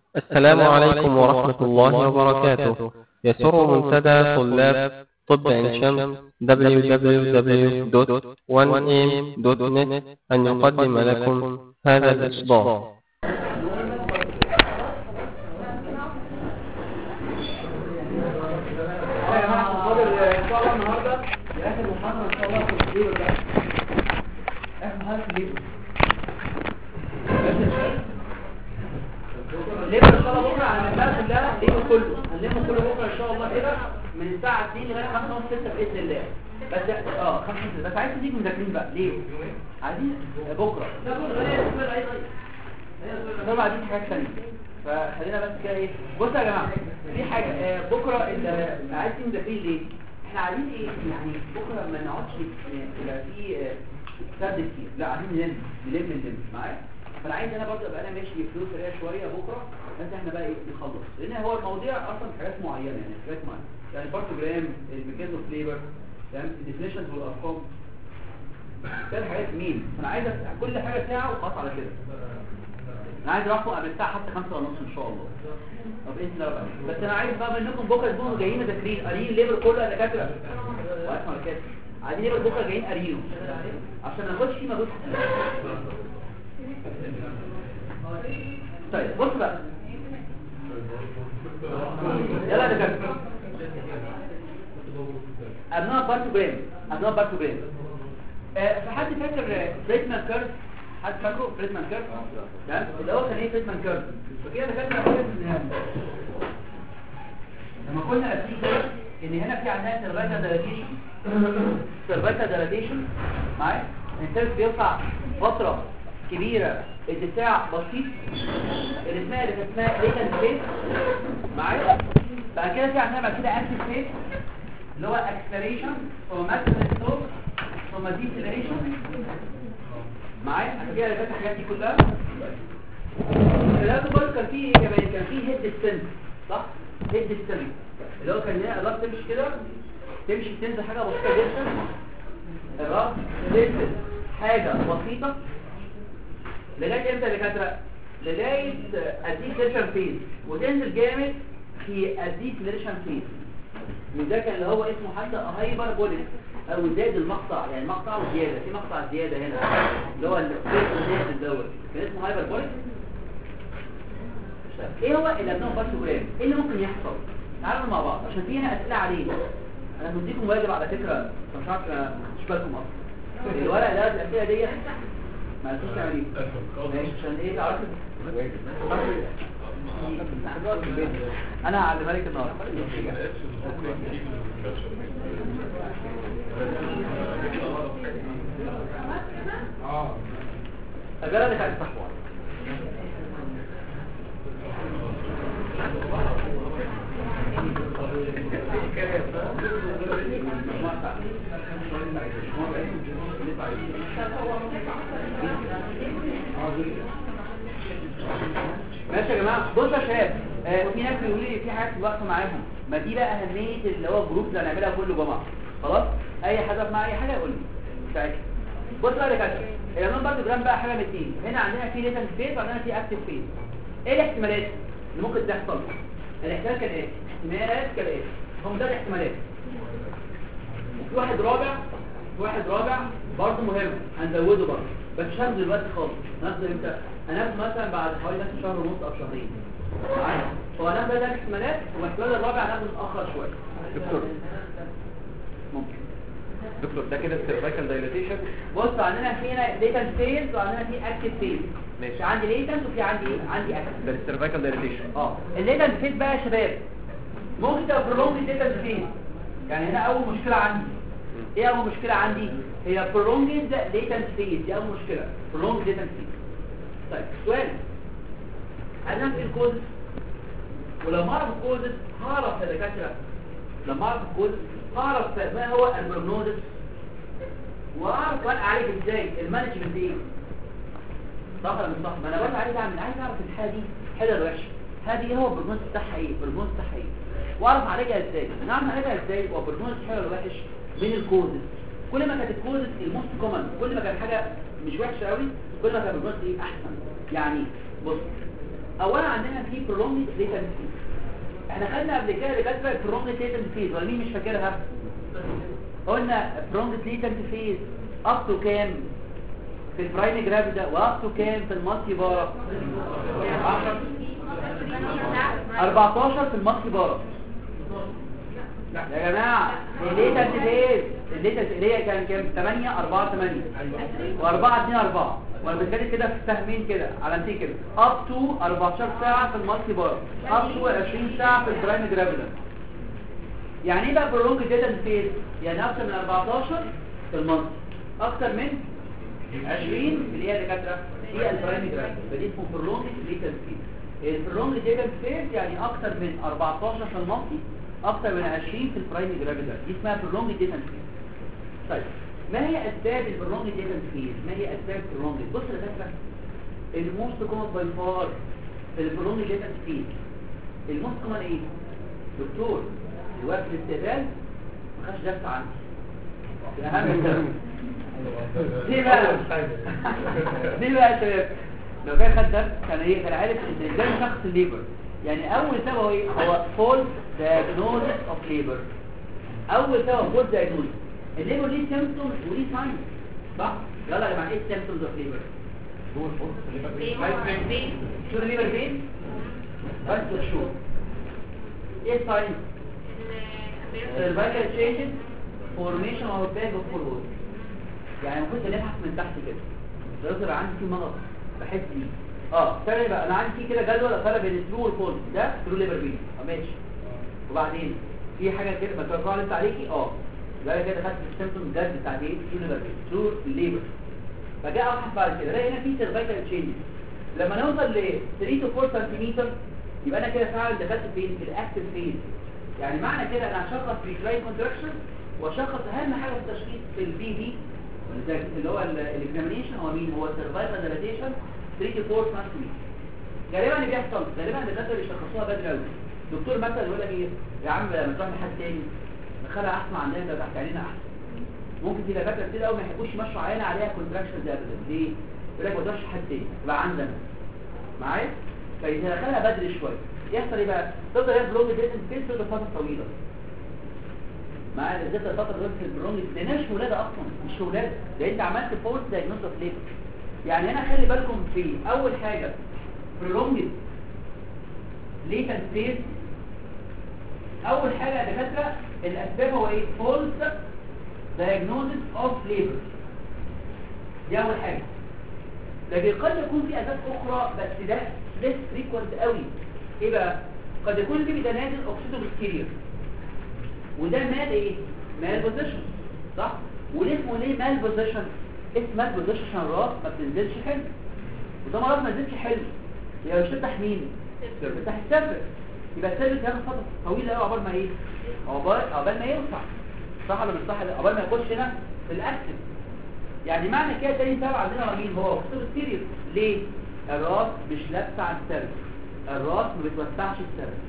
السلام عليكم ورحمة الله وبركاته يسر منتدى طلاب طب عين شمس www.1am.net أن يقدم لكم هذا الإصدار يا جماعه فاضل ان شاء الله النهارده اخر محاضره ان شاء الله في الفيديو ده اخر محاضره في الفيديو ليه ان شاء الله بكره على المجال كلها ليه كله هنلم كله بكره ان شاء الله كده من الساعه 2 لغايه 5 ونص 6 باذن الله بس اه 5 6 بس عايز تيجوا مذاكرين بقى ليه عايزين بكره طبعا دي حاجات ثانيه فخلينا بس كده ايه بصوا يا جماعه في حاجه آه، بكره ال- عايزين مذاكرين ليه احنا عايزين ايه يعني بكره ما نقعدش آه، يبقى في آه، سرد كتير لا عايزين نلم نلم نلم معايا فانا عايز انا برضه ابقى انا ماشي بفلوس سريع شويه بكره بس احنا بقى ايه نخلص لان هو المواضيع اصلا حاجات معينه يعني حاجات معينه يعني بارتوجرام الميكانيزم فليفر تمام الديفينيشنز والارقام ده الحاجات مين فانا عايز أفتح كل حاجه ساعه وخلاص على كده انا عايز اروحكم قبل الساعه حتى 5 ونص ان شاء الله طب انت لا بقى بس انا عايز بقى منكم بكره تكونوا جايين مذاكرين قاريين الليبر كله يا دكاتره واسمع الكاتب عايزين ليبر بكره جايين قاريينه عشان ما ناخدش فيه مجهود كتير طيب بص بقى يلا يا دكاتره ابناء بارتوجرام ابناء بارتوجرام آه، في حد فاكر فريدمان كيرف حد فاكره فريدمان كيرف تمام اللي هو كان ايه فريدمان كيرف فكده دكاتره عرفت ان لما كنا قايلين كده ان هنا في عندنا سيرفايتال دايلاتيشن سيرفايتال دايلاتيشن معايا الانسان بيرفع فتره كبيره اتساع بسيط اللي اسمها اللي اسمها ليتنت فيس معايا بعد كده في عندنا بعد كده اكتف فيس اللي هو اكسلريشن ثم ماكسيمم ستوب ثم ديسلريشن معايا عشان كده اللي الحاجات دي كلها الثلاثه برضه كان في ايه كمان كان في هيد ستنس صح هيد ستنس اللي هو كان هنا الراس تمشي كده تمشي تنزل حاجه بسيطه جدا الراس تنزل حاجه بسيطه لغايه امتى يا دكاتره لغايه الديسلريشن فيز وتنزل جامد في الديسلريشن فيز وده كان اللي هو اسمه حتى هايبر بوليس او زاد المقطع يعني مقطع وزياده في مقطع زياده هنا اللي هو الفيز الزياده دوت كان اسمه هايبر بوليس ايه هو الابناء بارتوجرام ايه اللي ممكن يحصل تعالوا مع بعض عشان في هنا اسئله عليه انا مديكم واجب على فكره مش عارف مش بالكم اصلا الورق ده الاسئله ديت ما عرفتوش تعمل ايه ماشي عشان ايه تعرفوا انا هعلمها لك النهارده الجرة اللي كانت صحوة ماشي يا جماعه بصوا يا شباب آه في ناس بيقولوا لي في حاجات واقفه معاهم ما دي بقى اهميه اللي هو الجروب اللي هنعملها كل جمعه خلاص اي حد مع اي حاجه يقول لي ساعتها بص بقى يا دكاتره الامام برضه جرام بقى حاجه من اتنين هنا عندنا في ليتنت فيز وعندنا في اكتف فيز ايه الاحتمالات اللي ممكن تحصل الاحتمال كالاتي احتمالات كالاتي هم ده الاحتمالات في واحد رابع في واحد رابع برضه مهم هنزوده برضه بس مش هنزل دلوقتي خالص هناخده امتى هناخده مثلا بعد حوالي مثلا شهر ونص او شهرين معايا هو هناخد ده الاحتمالات والاحتمال الرابع هناخده متاخر شويه دكتور ممكن دكتور ده كده السيرفايكال دايلاتيشن بص عندنا في هنا ليتنت فيز وعندنا في اكتف فيز ماشي. في عندي ليتنت وفي عندي ايه عندي اكتف ده السيرفايكال دايلاتيشن اه الليتنت فيز بقى يا شباب ممكن تبقى برولونج ليتنت فيز يعني هنا اول مشكله عندي ايه اول مشكله عندي هي prolonged latent phase دي اول مشكله prolonged latent phase طيب سؤال انا في الكود ولما اعرف الكود هعرف يا دكاتره لما اعرف الكود هعرف ما هو البروجنوزس واعرف كمان اعالج ازاي المانجمنت ايه صح ولا مش صح ما انا برضه عايز اعمل عايز اعرف الحاله دي حلوه ولا وحشه هذه هو البروجنوز بتاعها ايه البروجنوز بتاعها ايه واعرف اعالجها ازاي نعرف اعالجها ازاي والبروجنوز حلو ولا وحش من الكوزز كل ما كانت الكوزز الموست كومن كل ما كان حاجه مش وحشه قوي كل ما كان البروجنوز ايه احسن يعني بص اولا عندنا في prolonged latent phase احنا خدنا قبل كده دكاتره prolonged latent phase ولا مين مش فاكرها قلنا prolonged latent phase up to كام في البرايم جرافيدا واب تو كام في المالتي بارا 14 في المالتي بارا يا جماعه الليتنت فيز الليتنت اللي هي كان كام 8 4 8 و4 2 4 وانا بتكلم كده في فاهمين كده علامتين كده اب تو 14 ساعه في المالتي بارا اب تو 20 ساعه في البرايم جرافيدا يعني ايه بقى برولونج ديتنت فيز يعني اكتر من 14 في المالتي اكتر من 20 اللي هي دكاتره هي البرايم جرافيدا فدي اسمه برولونج ديتنت فيز البرولونج ديتنت فيز يعني اكتر من 14 في المالتي اكتر من 20 في البرايم جرافيدا دي اسمها برولونج ديتنت فيز طيب ما هي اسباب البرولونج ديتنت فيز ما هي اسباب البرولونج بص يا دكاتره الموست كومن باي فار في البرولونج ديتنت فيز الموست كومن ايه دكتور الوقت الاستقبال ما خدش درس عندي ده اهم سبب ليه بقى ليه بقى يا شباب لو كان خد درس كان ايه كان عارف ان ازاي شخص الليبر يعني اول سبب هو ايه هو فولس diagnosis اوف ليبر اول سبب فولس diagnosis الليبر ليه سيمبتومز وليه ساينز صح يلا يا جماعه ايه السيمبتومز اوف ليبر شو الليبر فين بس شو ايه الساينز cervical changes formation of bag of forward يعني المفروض نبحث من تحت كده لو يظهر عندي في مرض بحس بيه اه ثاني بقى انا عندي في كده جدول افرق بين الترو والفولس ده ترو ليبر بين اه ماشي وبعدين في حاجه كده ما ترفع لسه عليكي اه يبقى أنا كده خدت السيمبتوم ده بتاع ايه ترو ليبر بين ترو ليبر فجاء ابحث بعد كده الاقي هنا في سيرفايكال تشينجز لما نوصل ل 3 تو 4 سنتيمتر يبقى انا كده فعلا دخلت فين في الاكتف فيز يعني معنى كده انا هشخص ريتراي كونتراكشن واشخص اهم حاجه في التشخيص في البي بي اللي هو الاكزامينيشن هو مين هو السرفايفل ديلاتيشن 3 to 4 سنتيمتر غالبا اللي بيحصل غالبا الدكاتره بيشخصوها بدري قوي دكتور مثلا يقول لك ايه يا عم لما تروح لحد تاني نخليها احسن عندنا ده تحت علينا احسن ممكن في دكاتره كتير قوي ما يحبوش يمشوا عينه عليها كونتراكشن ده ابدا ليه يقول لك ما تروحش حد تاني يبقى عندنا معايا فاذا دخلها بدري شويه يحصل ايه بقى تفضل هي بلوج ديتن فيس تفضل فتره طويله معايا بالذات الفتره دول في البرونج لانها مش ولاده اصلا مش ولاده ده انت عملت فورس دايجنوز اوف ليبر يعني هنا خلي بالكم في اول حاجه برولونج ليتنت فيس اول حاجه يا دكاتره الاسباب هو ايه فولس دايجنوزس اوف ليبر دي اول حاجه لكن قد يكون في اسباب اخرى بس ده ليس فريكوينت قوي ايه بقى قد يكون في بتنازل اوكسيدو بكتيريا وده مال ايه مال بوزيشن صح وليه اسمه ليه مال بوزيشن اسم مال بوزيشن عشان الراس ما بتنزلش حلو وده مرض ما نزلش حلو يبقى مش تفتح مين تفتح السيرفس يبقى السيرفس ياخد فتره طويله قوي عقبال ما ايه عقبال عقبال ما يوسع صح ولا مش صح عقبال ما يخش هنا في الاكتف يعني معنى كده تاني سبب عندنا هو مين هو اوكسيدو بكتيريا ليه الراس مش لابسه على السيرفس الراس ما بتوسعش السيرفس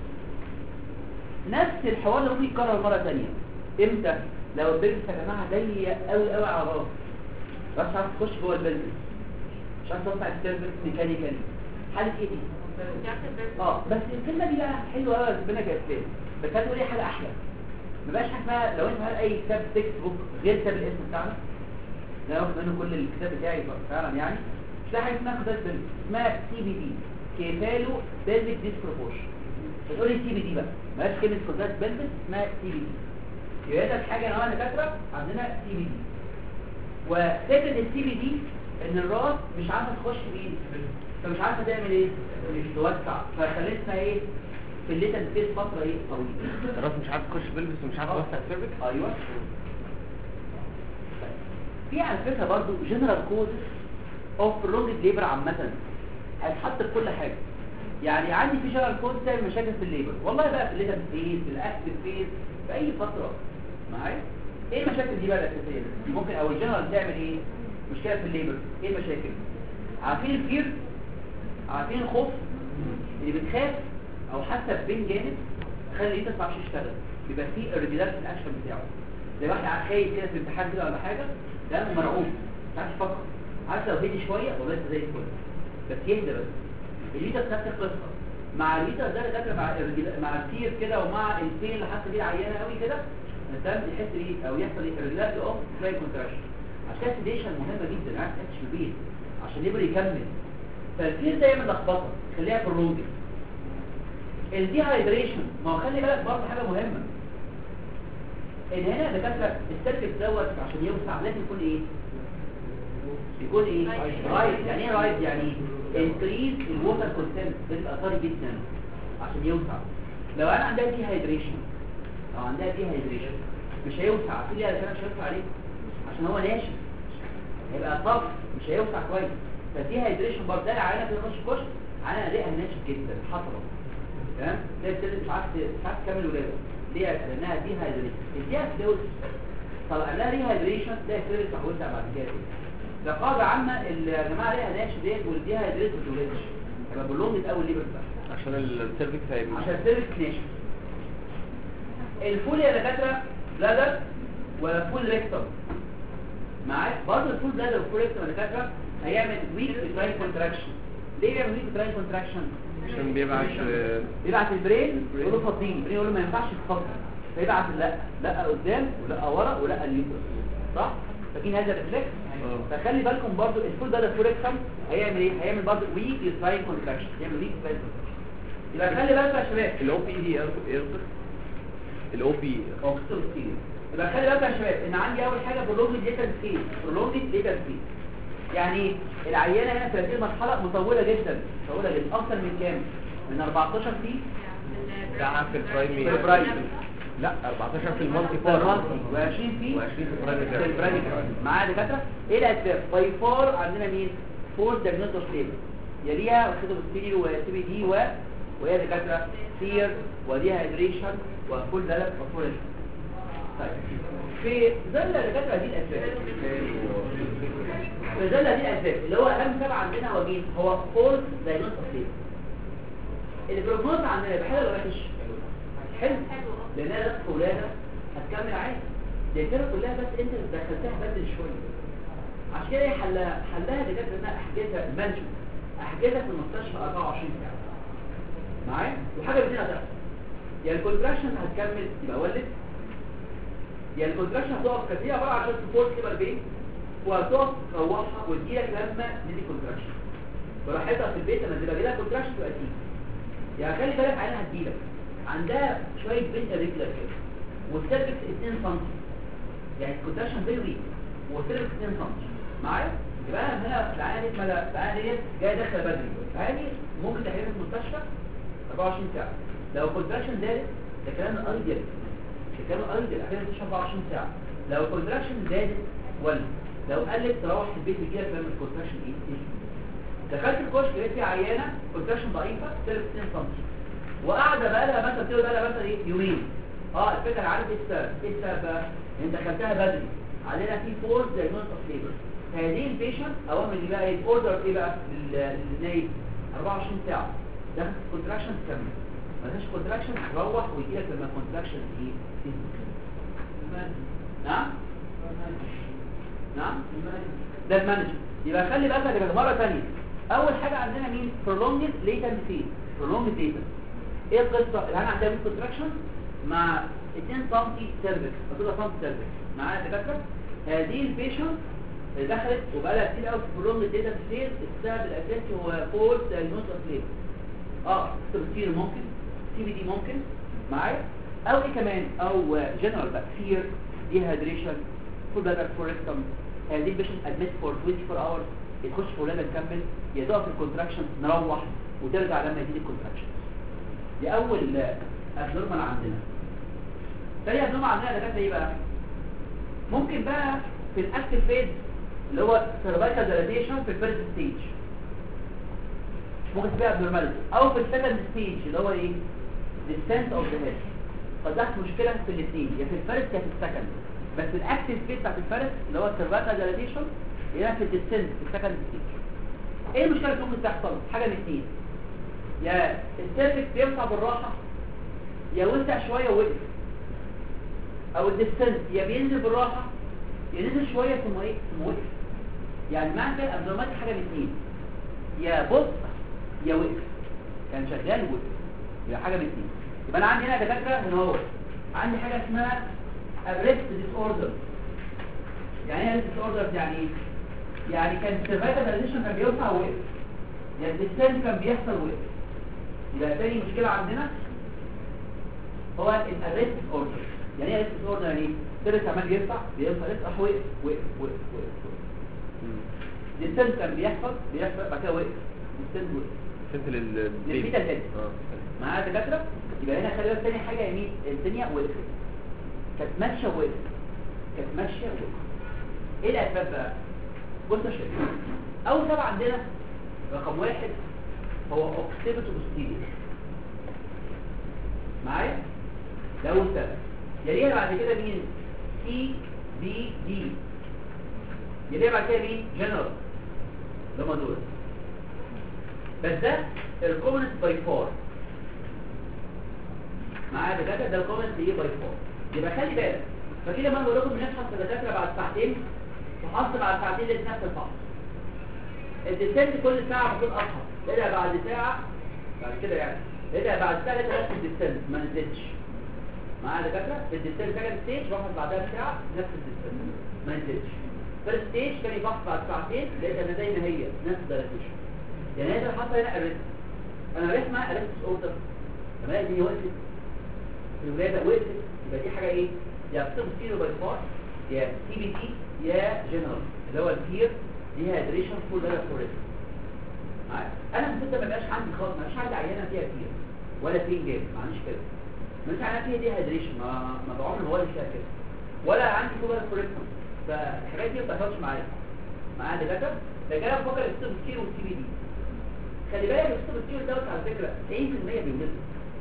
نفس الحوار ده ممكن يتكرر مره ثانيه امتى لو البلبس يا جماعه ضيق قوي قوي على الراس بس عارف تخش جوه البلبس مش عارف توسع السيرفس ميكانيكالي حاله ايه دي اه بس الكلمه دي بقى حلوه قوي ربنا كاتبها بس هتقول ايه حاجه احلى ما بقاش حاجه اسمها لو انت معاك اي كتاب تكست بوك غير كتاب الاسم بتاعنا ده واخد منه كل الكتاب بتاعي فعلا يعني مش لاقي حاجه اسمها خدات بلبس اسمها سي بي دي كيفالو بيزك ديسبروبورشن بتقولي سي بي دي بقى مالهاش كلمه كونتراكت بلبس اسمها سي بي دي يبقى ده حاجه نوعا دكاتره عندنا سي بي دي وفكره السي بي دي ان الراس مش عارفه تخش بايد فمش عارفه تعمل ايه مش توسع فخلتنا ايه في الليتال سبيس فتره ايه طويله الراس مش عارف تخش بلبس ومش عارف آه. توسع السيرفكس ايوه في على فكره برضو جنرال كوز اوف برولونج ليبر عامه هيتحط في كل حاجه يعني عندي في جنرال كوز تعمل مشاكل في الليبر والله بقى في الليبر فيز في الاكتف فيز في اي فتره معايا ايه المشاكل دي بقى الاساسيه دي ممكن او الجنرال تعمل ايه مشكله في الليبر ايه المشاكل عارفين الفير عارفين الخوف اللي بتخاف او حتى بين جامد خلي ايدك ما تعرفش تشتغل بيبقى فيه الريجولار في الاكشن بتاعه زي واحد قاعد خايف كده في الامتحان كده ولا حاجه ده مرعوب مش عارف يفكر عارف لو هدي شويه والله انت زي الفل بس يهدى بس الليتر نفس القصه مع الليتر ده دكاتره مع الرجل- مع السير كده ومع البين اللي حاسه بيه عيانه قوي كده الدم يحس ايه او يحصل ايه الريلاكس اوف فلاي كونتراكشن عشان كده السيديشن مهمه جدا عايز تحس في البيت عشان يقدر يكمل فالسير ده يعمل لخبطه خليها برولونج الدي هايدريشن ما هو خلي بالك برضه حاجه مهمه ان هنا دكاتره السيركت دوت عشان يوسع لازم يكون ايه يكون ايه رايت يعني ايه رايت يعني انكريز الووتر كونتنت ده بيبقى طري جدا عشان يوسع لو انا عندها دي هايدريشن لو عندها دي هايدريشن مش هيوسع في ليه علشان مش هيوسع عليه عشان هو ناشف هيبقى طف مش هيوسع كويس فدي هايدريشن برضه ده العينه كده تخش كشك عينه ريقها ناشف جدا حصبه تمام ده بتبقى مش عارف مش عارف تكمل ولاده ليه لانها دي هايدريشن اديها فلوس طب لها ري هايدريشن ده فلوس هقولها بعد كده ده قاعده عامه اللي يا جماعه ريقها ناشف ديت والدي هايدريشن ما تولدش يبقى بقول لهم الاول ليه بس عشان السيرفكس هيبقى عشان السيرفكس ناشف الفول يا دكاتره بلادر ولا فول ريكتم معاك برضه الفول بلادر والفول ريكتم يا دكاتره هيعمل ويك تراين كونتراكشن ليه بيعمل ويك تراين كونتراكشن عشان بيبعت آه، يبعت البرين يقول له فضيني البرين يقول له ما ينفعش تفضل فيبعت لا لا قدام ولا ورا ولا اليوترس صح فاكرين هذا الريفلكس آه. فخلي بالكم برضو الفول ده الفول ريكتم هيعمل ايه هيعمل برضو ويك تراين كونتراكشن يعمل ويك تراين كونتراكشن يبقى خلي بالكم يا شباب الاو بي دي يربط الاو بي اوكسيتو ستيل يبقى خلي بالك يا شباب ان عندي اول حاجه برولونج ليتال سكيل برولونج ليتال سكيل يعني العيانه هنا في هذه المرحله مطوله جدا مطوله جدا اكتر من كام من 14 سي ده في البرايمي في البرايمي. لا 14 في المالتي في بار المالتي و20 في و20 في البرايمي في البرايمي معايا دكاتره ايه الاسباب باي فار عندنا مين فور دايجنوستو ستيل يليها اوكسيدو ستيل وسي بي دي و وهي دكاتره سير ودي هيدريشن وفول دلك وفول طيب في ظل دكاتره دي الاسباب في ظل دي الاسباب اللي هو اهم سبب عندنا هو مين هو فول دايجنوستو ستيل البروجنوز عندنا يبقى حلو ولا وحش حلو لانها نفس ولاده هتكمل عادي دي الفكره كلها بس انت اللي دخلتها بدري شويه عشان كده هي حلها حلها دكاتره انها احجزها المانجمنت احجزها في المستشفى 24 ساعه معايا وحاجه بدينا هتحصل يا الكونتراكشن هتكمل يبقى ولد يا الكونتراكشن هتقف كتير عباره عن سبورت كده البيت وهتقف تروحها وتجيلك لما تدي كونتراكشن براحتها في البيت لما تبقى جالها كونتراكشن تبقى تيجي يعني خلي بالك عينها هتجيلك عندها شويه بنت رجلة كده والسيرفكس 2 سم يعني الكونتراكشن فيري ويك والسيرفكس 2 سم معايا يبقى انا هنا العينه دي ملا العينه ديت جايه داخله بدري العينه دي ممكن تحرير في المستشفى 24 ساعه لو الكونتراكشن زادت ده كلام ايديال ده كلام ايديال احيانا تشرب 24 ساعه لو الكونتراكشن زادت ولا لو قلت تروح البيت بيجيلك لما الكونتراكشن ايه تزيد. دخلت الكشك لقيت فيها عيانه كونتراكشن ضعيفه سيرفكس 2 سم وقاعده بقى لها مثلا كده بقى لها مثلا ايه يومين اه الفكره عارف ايه السبب ايه السبب بقى ان دخلتها بدري علينا في فورس دايجنوز اوف ليبر هذه البيشنت اوامر اللي بقى ايه اوردر ايه بقى لل- للنايم 24 ساعه ده كونتراكشن تكمل ما فيش كونتراكشن تروح ويجي لك لما كونتراكشن ايه تنزل. نعم نعم ده المانجر يبقى خلي بالك يا مره ثانيه اول حاجه عندنا مين prolonged latent phase prolonged latent ايه القصه اللي انا عندها مين كونتراكشن مع 2 سم سيرفكس 2 سم سيرفكس معايا يا دكاتره هذه البيشنت اللي دخلت وبقى لها كتير قوي في prolonged latent phase السبب الاساسي هو فورس diagnosis of labor اه تبصير ممكن سي بي دي ممكن معايا او ايه كمان او جنرال بقى فير ديهايدريشن فول بلادر فوركتم هذه البيشنت ادميت فور 24 اور يخش في ولاده نكمل يضاف الكونتراكشن نروح وترجع لما يزيد الكونتراكشن دي اول ابنورمال عندنا تاني ابنورمال عندنا ده ايه بقى ممكن بقى في الاكتف فيز اللي هو سيرفايكال ديلاتيشن في الفيرست ستيج ممكن تبقى ابنورماليتي او في السكند ستيج اللي هو ايه ديستنس اوف ذا هيد فده مشكله في الاثنين يا في الفيرست يا في السكند بس الاكتف فيز بتاعت الفيرست اللي هو السيرفايكال ديلاتيشن هي في الديستنس في السكند ستيج ايه المشكله اللي ممكن تحصل حاجه من اثنين يا السيرفكس بيوسع بالراحه يا وسع شويه ووقف او الديستنس يا بينزل بالراحه يا نزل شويه ثم ايه ثم وقف يعني معنى كده الابنورماليتي حاجه من اثنين يا بطء يا وقف كان شغال وقف يبقى حاجه من الاثنين يبقى انا عندي هنا دكاتره هنا هو عندي حاجه اسمها arrest disorder يعني ايه arrest disorder يعني ايه يعني كان السيرفايكال دايليشن كان بيوسع وقف يعني الديستنس كان بيحصل وقف يبقى تاني مشكله عندنا هو الارست اوردر يعني ايه arrest disorder يعني ايه السيرفس عمال يرفع بيرفع يرفع وقف وقف وقف وقف وقف الديستنس كان بيحصل بيحصل بعد كده وقف الديستنس وقف فهمت لل للبيتا هيد اه معايا دكاتره يبقى هنا خلي بالك تاني حاجه يمين الدنيا وقفت كانت ماشيه وقفت كانت ماشيه وقفت ايه الاسباب بقى بص يا شباب اول سبب عندنا رقم واحد هو اوكسيبتو بوستيريور معايا ده اول سبب يليها بعد كده مين سي بي دي يليها بعد كده مين جنرال ده ما دول بس ده الكومنت باي فار معايا دكاتره ده الكومنت ايه باي فار يبقى خلي بالك فكده لما بقول لكم بنفحص الدكاتره بعد ساعتين فحص بعد ساعتين لقيت نفس الفحص الديسنت كل ساعه المفروض افحص لقيتها بعد ساعه بعد كده يعني لقيتها بعد ساعه لقيتها نفس الديسنت ما نزلتش معايا دكاتره الديسنت سكند ستيج بفحص بعدها بساعه نفس الديسنت ما نزلتش فيرست ستيج كان يفحص بعد ساعتين لقيتها زي ما هي نفس الدايلاتيشن يعني هذا حصل هنا ارست انا ريت معايا ارست اوردر لما دي وقفت الولاده وقفت يبقى دي حاجه ايه يا بتصير سيرو باي فار يا سي بي تي يا جنرال اللي هو البير دي هيدريشن فول ده فورست انا في الستة ما بقاش عندي خالص ما بقاش عندي عينه فيها كتير ولا فين جاب ما عنديش كده ما عنديش عينه فيها دي هيدريشن ما ما بعمر ما فيها كده ولا عندي فول فورست فالحاجات دي ما بتحصلش معايا معايا دكاتره ده كده بفكر الستة كتير والسي بي دي خلي بالك الستة كتير دوت على فكره 90% بيولد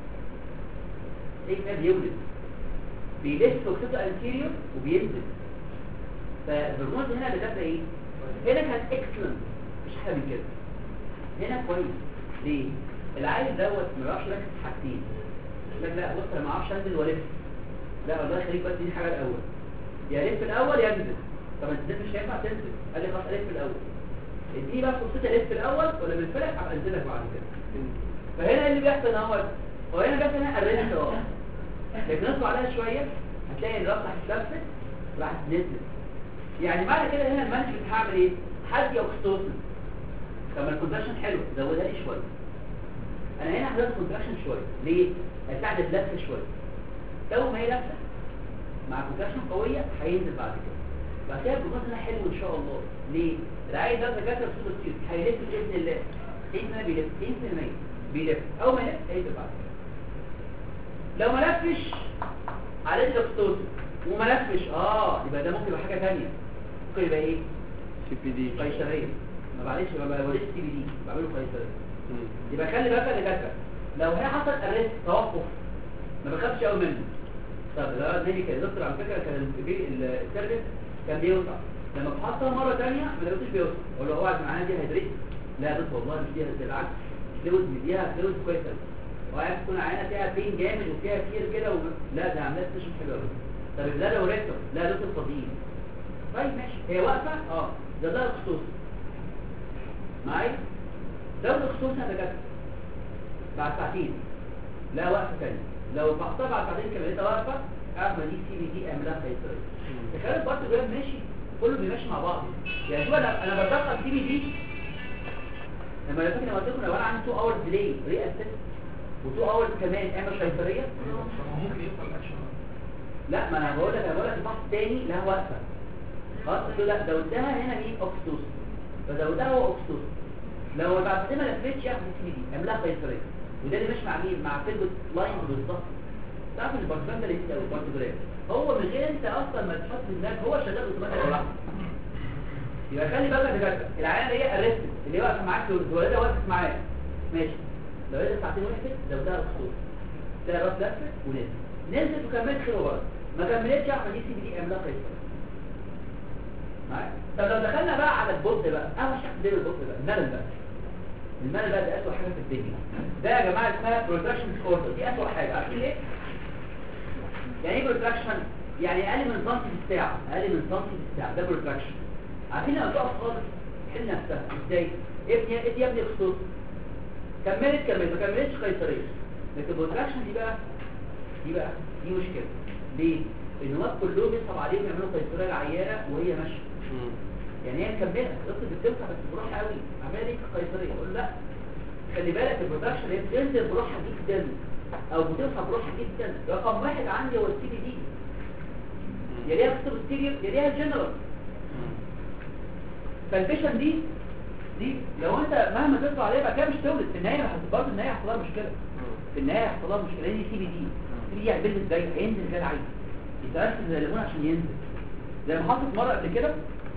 90% بيولد بيلف توكسيتو انتيريور وبينزل فالهرمون هنا اللي دافع ايه هنا كان اكسلنت مش حاجه من كده هنا كويس ليه العيل دوت ما بيعرفش يركز في حاجتين يقول لك لا بص انا ما اعرفش انزل والف لا الله يخليك بس دي حاجه الاول يا لف الاول يا انزل طب انت مش هينفع تنزل قال لي خلاص الف الاول اديني بقى فرصتي الف الاول ولا من الفرق ابقى انزلك بعد كده فهنا إيه اللي بيحصل اهوت هو هنا بيحصل هنا الرينج اه لكن اصبر عليها شويه هتلاقي الراس هتتلفت راح تنزل يعني معنى كده هنا المانجمنت هعمل ايه هدي اوكستوسن طب ما الكونتراكشن حلو زودها لي شويه انا هنا حضرت كونتراكشن شويه ليه هتساعد اللفه شويه لو ما هي لفه مع كونتراكشن قويه هينزل بعد كده بعد كده الكونتراكشن حلو ان شاء الله ليه العيل ده دكاتره سوبر ستير هيلف باذن الله 90% بيلف 90% بيلف اول ما يلف هينزل بعد كده لو ما لفش عليه الاكستوسن وما لفش اه يبقى ده ممكن يبقى حاجه ثانيه ممكن يبقى ايه سي بي دي قيصريه ما بعملش ما بعملش سي بي دي بعمله قيصريه يبقى خلي بالك يا دكاتره لو هي حصل ارست توقف ما بخافش قوي منه طب ده زي كده دكتور على فكره كان البي- السيرفيس كان بيوسع لما بحطها مره ثانيه ما لقيتوش بيوسع اقول له هو قاعد معانا دي هيدريت لا يا دكتور والله مش دي هيدريت بالعكس فلوس مديها فلوس كويسه وعايز تكون عينه فيها بين جامد وفيها كتير كده و... لا ده عملت تشوف حلوه قوي طب لا لو ريكتور لا ده فاضيين طيب ماشي هي واقفه اه ده ده الخصوص معايا ده الخصوص انا جت بعد ساعتين لا وقفه ثانيه لو بحطها بعد ساعتين كمان لقيتها واقفه اعمل دي سي بي دي اعملها قيصريه تخيل البارت جرام ماشي كله بيمشي مع بعض يعني شوف انا انا بدخل سي بي دي لما انا فاكر لما قلت لكم لو انا عندي 2 اورز ديلي ري اسيست و2 اورز كمان اعمل قيصريه ممكن يوصل اكشن لا ما انا بقول لك انا بقول لك الفحص الثاني لا واقفه خلاص قلت له لا زودها هنا مين اوكستوس فزودها هو اوكستوس لو بعد كده ما لفتش ياخد سي دي اعملها قيصريه وده اللي ماشي مع مين مع فيلبوت لاين بالظبط تعرف ان البارتفان ده اللي اسمه البارتجرام هو من غير انت اصلا ما تحط في دماغك هو شغال اوتوماتيك لوحده يبقى خلي بالك يا دكاتره العيانه اللي هي ارستد اللي هي واقفه معاك الولاده واقفه معاك ماشي لو هي ساعتين وقفت زودها الخطوط تلاقي الراس لفت ونزل نزلت وكملت خير وبركه ما كملتش احنا دي سي بي دي اعملها قيصريه معايا طب لو دخلنا بقى على البوت بقى اول شكل ده البوت بقى الملل بقى الملل بقى ده اسوء حاجه في الدنيا ده يا جماعه اسمها بروتراكشن ديسوردر دي اسوء حاجه عارفين ليه يعني ايه بروتراكشن يعني اقل من سنتي في الساعه اقل من سنتي في الساعه ده بروتراكشن عارفين لما تقف خالص تحل نفسها ازاي ابني ادي يا ابني خصوص كملت كملت ما كملتش قيصريه لكن البروتراكشن دي بقى دي بقى دي مشكله ليه النواب كلهم يصعب عليهم يعملوا قيصريه العيانه وهي ماشيه يعني هي مكمله الطفل بتوسع بس بروحها قوي عمليه قيصريه يقول لا خلي بالك البروتراكشن هي بتنزل بروحها جدا او بتوسع بروحها جدا رقم واحد عندي هو السي بي دي يا ليها قصه ستيريو يا ليها الجنرال فالفيشن دي دي لو انت مهما تطلع عليها بقى كده مش تولد في النهايه برضه النهايه هيحصل لها مشكله في النهايه هيحصل لها مشكله لان سي بي دي سي بي دي هيبل ازاي هينزل زي العادي يترسل زي الليمون عشان ينزل زي ما حصلت مره قبل كده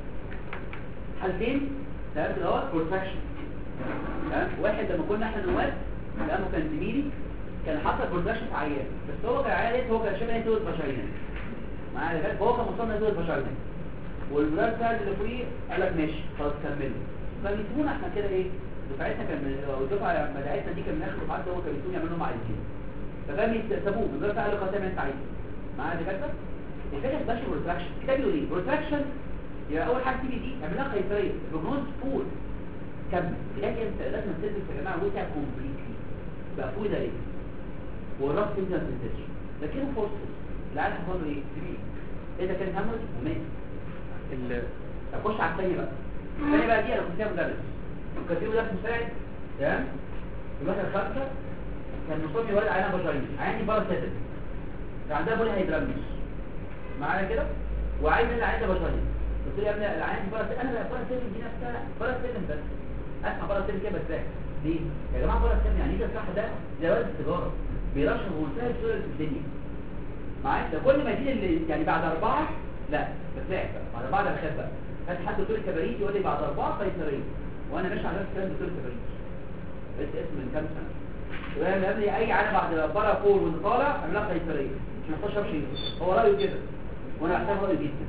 حالتين تمام اللي هو بروتراكشن تمام واحد لما كنا احنا نواب لانه كان زميلي كان حصل بروتراكشن في عيان بس هو كان عيان هو كان شبه نتوه البشرين معايا لغايه هو كان مصاب نتوه البشرين والولاد بتاع اللي فوقيه قال لك ماشي خلاص كملوا فبيسيبونا احنا كده ايه دفعتنا كان من الدفعه بدايتنا دي كان من اخر دفعات هو كان بيسيبوني يعملوا معاه عايزين فكان يسيبوه الولاد بتاع اللي قال انت عايز معايا دكاتره الفكره مش بروتراكشن كده بيقول ايه بروتراكشن يبقى اول حاجه تيجي دي اعملها قيصريه البروجنوز فول كمل لكن انت لازم تلبس يا جماعه وسع كومبليتلي بقى فول ده ليه والراس تنزل ما تنزلش لكن فورسز العيال حصل له ايه ايه ده كان هامرز ومات ال اخش على الثانيه بقى الثانيه بقى دي انا كنت فيها مدرس كان في مدرس مساعد تمام في المثل الخامسه كان مصاب يولد عينه بشريه عيني بره سيتل كان عندها بولي هيدراميس معايا كده وعايز ان العينه بشريه قلت له يا ابني العيان دي بره سيتل انا بره سيتل دي نفسها بره سيتل بس اسمع بره سيتل كده بس ليه يا جماعه بره سيتل يعني ده صح ده ده ولد التجاره بيرشح بمنتهى السهوله في الدنيا معايا ده كل ما يجي اللي يعني بعد اربعه لا بتلاعب بقى بعد بعد الخاف بقى هات حد دكتور الكباريت يقول لي بعد اربعه قيصريه وانا ماشي على نفس الكلام دكتور الكباريت بس اسم من كام سنه وقال قبل اي عاده بعد بره فول وانت طالع اعملها قيصريه مش محتاج شيء هو رايه كده وانا احتاج رايه جدا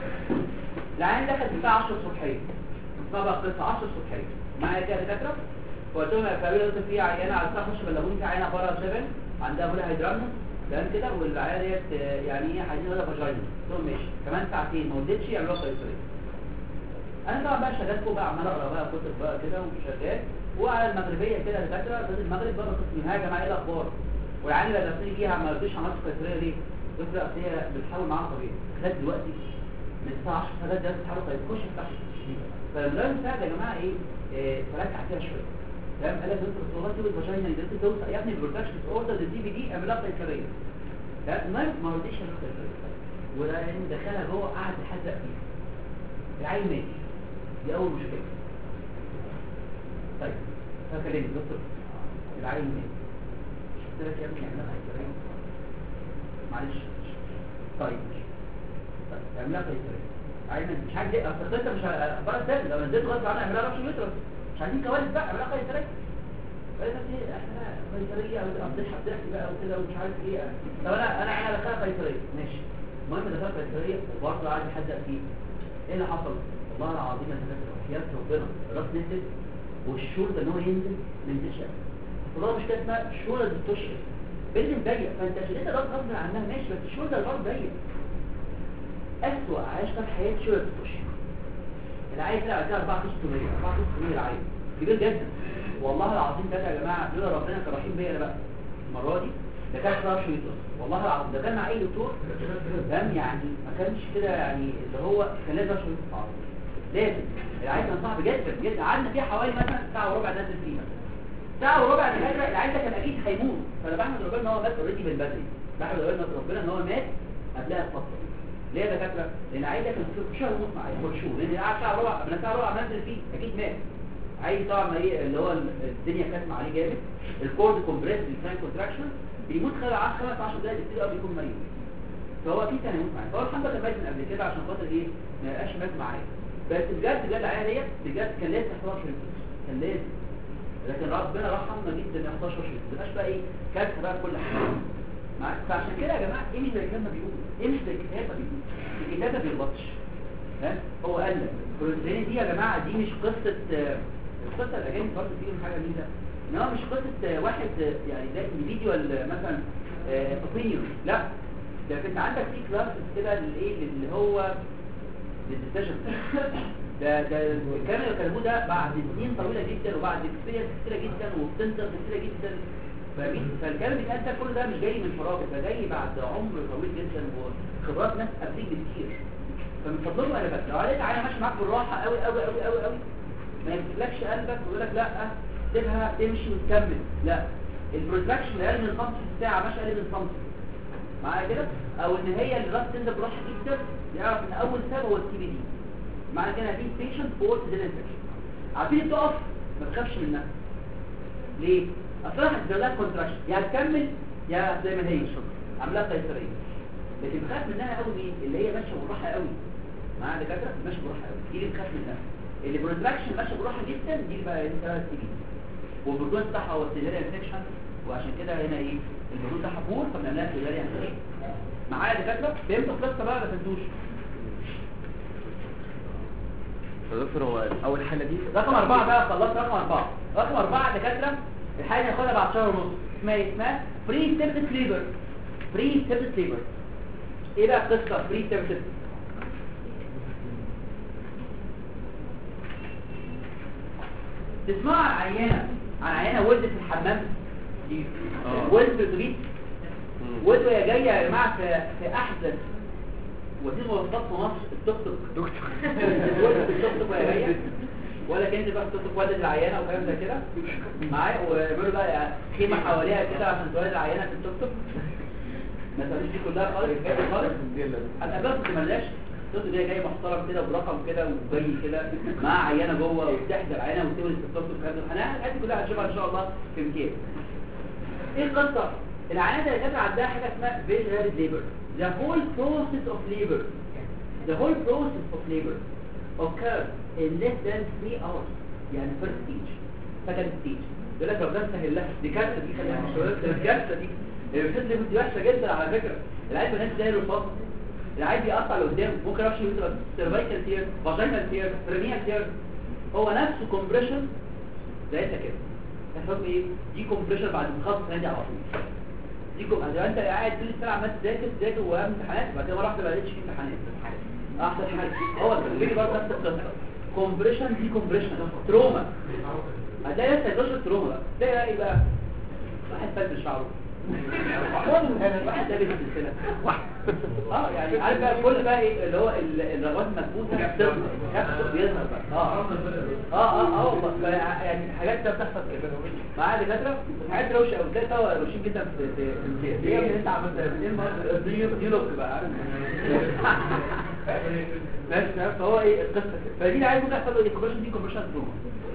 العين دخل الساعه 10 الصبحيه اسمها بقى قصه 10 الصبحيه معايا كده دكاتره وقلت لهم يا كبير قلت في عيانه على الساعه 11 بلغوني في عيانه بره 7 عندها بولا هيدرامنس تمام كده والعيال ديت يعني ايه عايزين ولا فاجينا قلت لهم ماشي كمان ساعتين ما ولدتش يعملوها قيصريه انا طبعا بقى شغال فوق بقى عمال اقرا بقى كتب بقى كده وشغال وعلى المغربيه كده دكاتره بعد المغرب بقى قسم يا جماعه ايه الاخبار والعيال اللي لابسين فيها ما رضيش عملت قيصريه ليه؟ قلت لا أصل هي بتحاول معاها طبيعي لغايه دلوقتي من الساعه 10 لغايه دلوقتي بتحاول طيب خش افتح فالمدرس بتاعك يا جماعه ايه آه، فركع فيها شويه تمام قال لك دكتور والله تقول الفاجينا دي توسع يا ابني البروتكشن اوردر الدي في دي اعملها قيصريه تمام المهم ما رضيش يعمل قيصريه ولا يعني دخلها جوه قعد يحزق فيها العيل مات دي اول مشكله طيب فكلمني دكتور العيل مات قلت لك يا ابني اعملها قيصريه معلش طيب طيب اعملها قيصريه عايز مش عايز ايه اصل انت مش بره السن لو نزلت غصب عنها اعملها رش يوترس مش عايزين كوارث بقى اعملها قيصريه قال لك ايه احنا قيصريه اضحك ضحك بقى وكده ومش عارف ايه طب انا انا انا دخلها قيصريه ماشي المهم دخلت قيصريه وبرضه قاعد يحدق فيه ايه اللي حصل والله العظيم انا فاكر وحياه ربنا الراس نزل والشولدر ان هو ينزل ما ينزلش والله مش كده اسمها شولدر ديستوشن بيلدن ضيق فانت شديت الراس غصب عنها ماشي بس الشولدر برضه ضيق أسوأ عايش في حياة شولدر ديستوشن العيل طلع على 4 كيلو 600 4 كيلو 600 العيل كبير جدا والله العظيم ده يا جماعه دول ربنا كان رحيم بيا انا بقى المره دي ده كان فرش يوترس والله العظيم ده كان مع اي دكتور دم يعني ما كانش كده يعني اللي هو كان لازم اشرب يوترس على طول. لازم العيل كان صعب جدا جدا قعدنا فيه حوالي مثلا ساعه وربع نازل فيه مثلا ساعه وربع الحاجه العيل ده كان اكيد هيموت فانا بحمد ربنا ان هو مات اوريدي من بدري بحمد ربنا ان هو مات قبلها بفتره ليه يا دكاتره لان عايز كان في شهر ونص معايا كل شهور لان قعد ساعه ربع من ساعه ربع منزل فيه اكيد مات عايز طبعا ما ايه اللي هو الدنيا كاتمه عليه جامد الكورد كومبريس الفرانك كونتراكشن بيموت خلال 10 15 دقايق كتير قبل يكون مريض فهو اكيد كان هيموت معايا فهو الحمد لله مات من قبل كده عشان خاطر ايه ما يبقاش مات معايا بس بجد بجد العيال ديت بجد كان لازم 11 كان لازم لكن ربنا رحمنا جدا من 11 شهر ما تبقاش بقى ايه كارثه بقى في كل حاجه معاك فعشان كده يا جماعه ايه مش زي الكتاب ما بيقول ايه مش زي الكتاب ما بيقول الكتاب ما بيغلطش ها هو قال لك الكوليسترول دي يا جماعه دي مش قصه آه، القصه الاجانب برضه فيهم حاجه ميزه ان هو مش قصه آه، واحد آه، يعني ده انديفيديوال مثلا اوبينيون لا ده انت عندك في كلاس كده للايه اللي هو للديسيجن ده ده الكلام اللي كتبوه ده بعد سنين طويله جدا وبعد اكسبيرينس كتيره جدا وبتنتر كتيره جدا فاهمين فالكلام اللي بيتقال ده كل ده مش جاي من فراغ ده جاي بعد عمر طويل جدا وخبرات ناس قبليك بكتير فمن فضلكم انا بس لو عليك عينه ماشي معاك بالراحه قوي قوي قوي قوي قوي ما يمسكلكش قلبك ويقول لك لا سيبها تمشي وتكمل لا البروتراكشن اقل من سنتي في الساعه ماشي اقل من سنتي معايا كده او ان هي الراس تنزل بالراحه جدا يعرف ان اول سبب هو السي بي دي معنى كده دي بيشنت فور ديزل انفكشن عارفين تقف ما تخافش منها ليه اصلا هتزود لها كونتراكشن يا هتكمل يا زي ما هي عاملاها قيصريه لكن بخاف منها قوي مين اللي هي ماشيه بالراحه قوي معايا دكاتره ماشيه بالراحه قوي دي اللي بخاف منها اللي برودكشن ماشيه بالراحه جدا دي اللي بقى انت تيجي والبرودكت بتاعها هو السيلاريا انفكشن وعشان كده هنا ايه البرودكت بتاعها بور فبنعملها سيلاريا انفكشن معايا دكاتره فهمتوا القصه بقى ولا فهمتوش يا دكتور هو اول حاله دي رقم أربعة بقى خلصت رقم أربعة رقم أربعة دكاترة الحاجة هناخدها بعد شهر ونص اسمها ايه؟ اسمها فري سيبتس ليبر فري سيبتس ليبر ايه بقى القصة فري سيبتس تسمعوا عن عيانة عن عيانة ولدت في الحمام دي آه. ولدت في البيت ولدت وهي جاية يا جماعة في, في أحدث وسيلة مواصلات في مصر التوك توك دكتور ولدت التوك توك وهي جاية ولا كنت بقى التوك توك ولدت العيانة وكلام زي كده معايا ويعملوا بقى خيمة حواليها كده عشان تولد العيانة في التوك توك ما تقوليش دي كلها خالص خالص هتقابلها في ملاش الطفل ده جاي محترم كده برقم كده وجاي كده مع عيانه جوه وبتحضر عيانه وتولد في الطفل والكلام ده انا الحاجات دي كلها هنشوفها ان شاء الله في مكان ايه القصه العيانه اللي كانت عندها حاجه اسمها فيج رابid labor the whole process of labor the whole process of labor occurs in less than 3 hours يعني first stage second stage يقول لك ربنا سهل لها دي كارثه دي خليها مش شباب ده الكارثه دي الفيز ليبر دي وحشه جدا على فكره العيال بنات زي الرصاص العيال بيقطع لقدام ممكن يعرفش يوصل سيرفايكال تير فاجينال تير برينيال تير هو نفسه كومبريشن زيتها كده تحسب ايه دي كومبريشن بعد ما تخلص السنه دي على طول دي كوم يعني انت قاعد طول السنه عمال تذاكر تذاكر وقام امتحانات بعد كده مره واحده ما لقيتش في امتحانات احسن حاجه هو الفيديو برضه نفس القصه كومبريشن دي كومبريشن تروما هتلاقي نفسك تخش تروما بقى تلاقي بقى ايه بقى واحد فلت شعره واحد لابس السلسله اه يعني عارف بقى كل بقى ايه اللي هو ال- الرغبات المكبوته بتظهر كبسه بيظهر بقى اه اه اه اه والله ف- يعني حاجات ده بتحصل كده معايا دكاتره حاجات روشه قوي تلاقي طبعا روشين جدا في في في في- ايه انت عملت ايه المرة- دي دي لوك بقى عارف ماشي تمام فهو ايه القصه كده فدي اللي عايز ممكن يحصل له ديكوبريشن دي كومبريشن تروما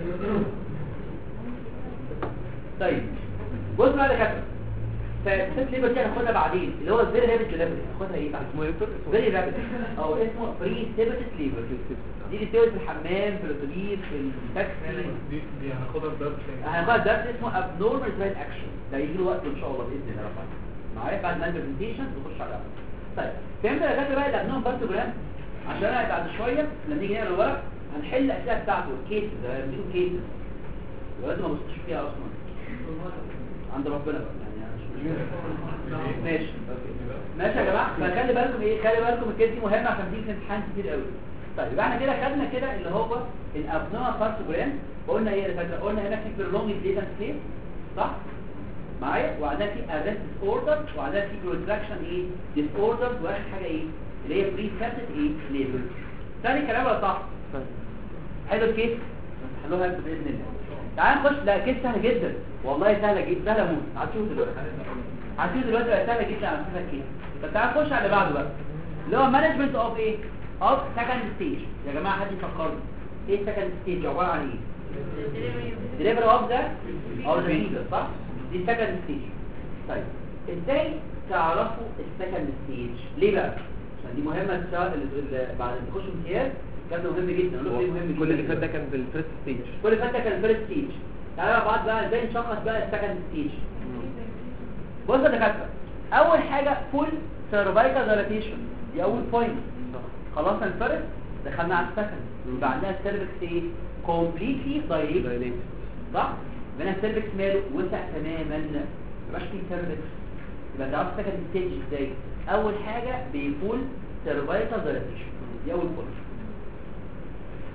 طيب بص بقى يا دكاتره فالست ليبر دي هناخدها بعدين اللي هو الفيري رابيد ليبر هناخدها ايه بعد اسمه ايه يا دكتور فيري رابيد او اسمه بري سيبتس ليبر دي اللي بتولد في الحمام في الاتوبيس في التاكسي دي دي هناخدها في درس تاني هناخدها درس اسمه abnormal right action ده يجي له وقت ان شاء الله باذن الله ربنا معايا بعد ما البرزنتيشن نخش على طيب فهمت يا دكاتره بقى الابنورمال بارتوجرام عشان انا بعد شويه لما نيجي نقرا الورق هنحل الاسئله بتاعته الكيسز ده بيقولوا كيسز دلوقتي ما بصيتش فيها اصلا عند ربنا بقى يعني أنا مش ماشي ماشي يا جماعه فخلي بالكم ايه خلي بالكم الكيس دي مهمه عشان دي في امتحان كتير قوي طيب يبقى احنا كده خدنا كده اللي هو الابنورمال بارتوجرام قلنا ايه يا دكاتره قلنا هنا في برولونج ديتا كيس صح معايا وعندنا في اداه ديس اوردر وعندنا في بروتراكشن ايه ديس اوردر واخر حاجه ايه اللي هي بري سيتد ايه ليبل ثاني كلام ولا صح حلو الكيس حلوها انتوا باذن الله تعال نخش لا كيس سهل جدا والله سهله جدا سهله موت هتشوف دلوقتي هتشوف دلوقتي بقى سهله جدا على فكره الكيس طب تعال نخش على اللي بعده بقى اللي هو مانجمنت اوف ايه اوف سكند ستيج يا جماعه حد يفكرني ايه سكند ستيج عباره عن ايه دليفري اوف ذا او ذا فيزا صح دي سكند ستيج طيب ازاي تعرفوا السكند ستيج ليه بقى عشان دي مهمه السؤال اللي بعد ما تخشوا امتياز كان مهم جدا اقول لكم ليه مهم جدا كل اللي فات ده كان في الفيرست ستيج كل اللي فات ده كان الفيرست ستيج تعالوا مع بعض بقى ازاي نشخص بقى السكند ستيج بص يا دكاتره اول حاجه فول سيرفايكال دايلاتيشن دي اول بوينت خلصنا الفيرست دخلنا على السكند بعدها السيرفكس ايه كومبليتلي دايليت دايليت صح يبقى السيرفكس ماله وسع تماما ما يبقاش فيه سيرفكس يبقى تعرف سكند ستيج ازاي اول حاجه بيكون سيرفايكال دايلاتيشن دي اول بوينت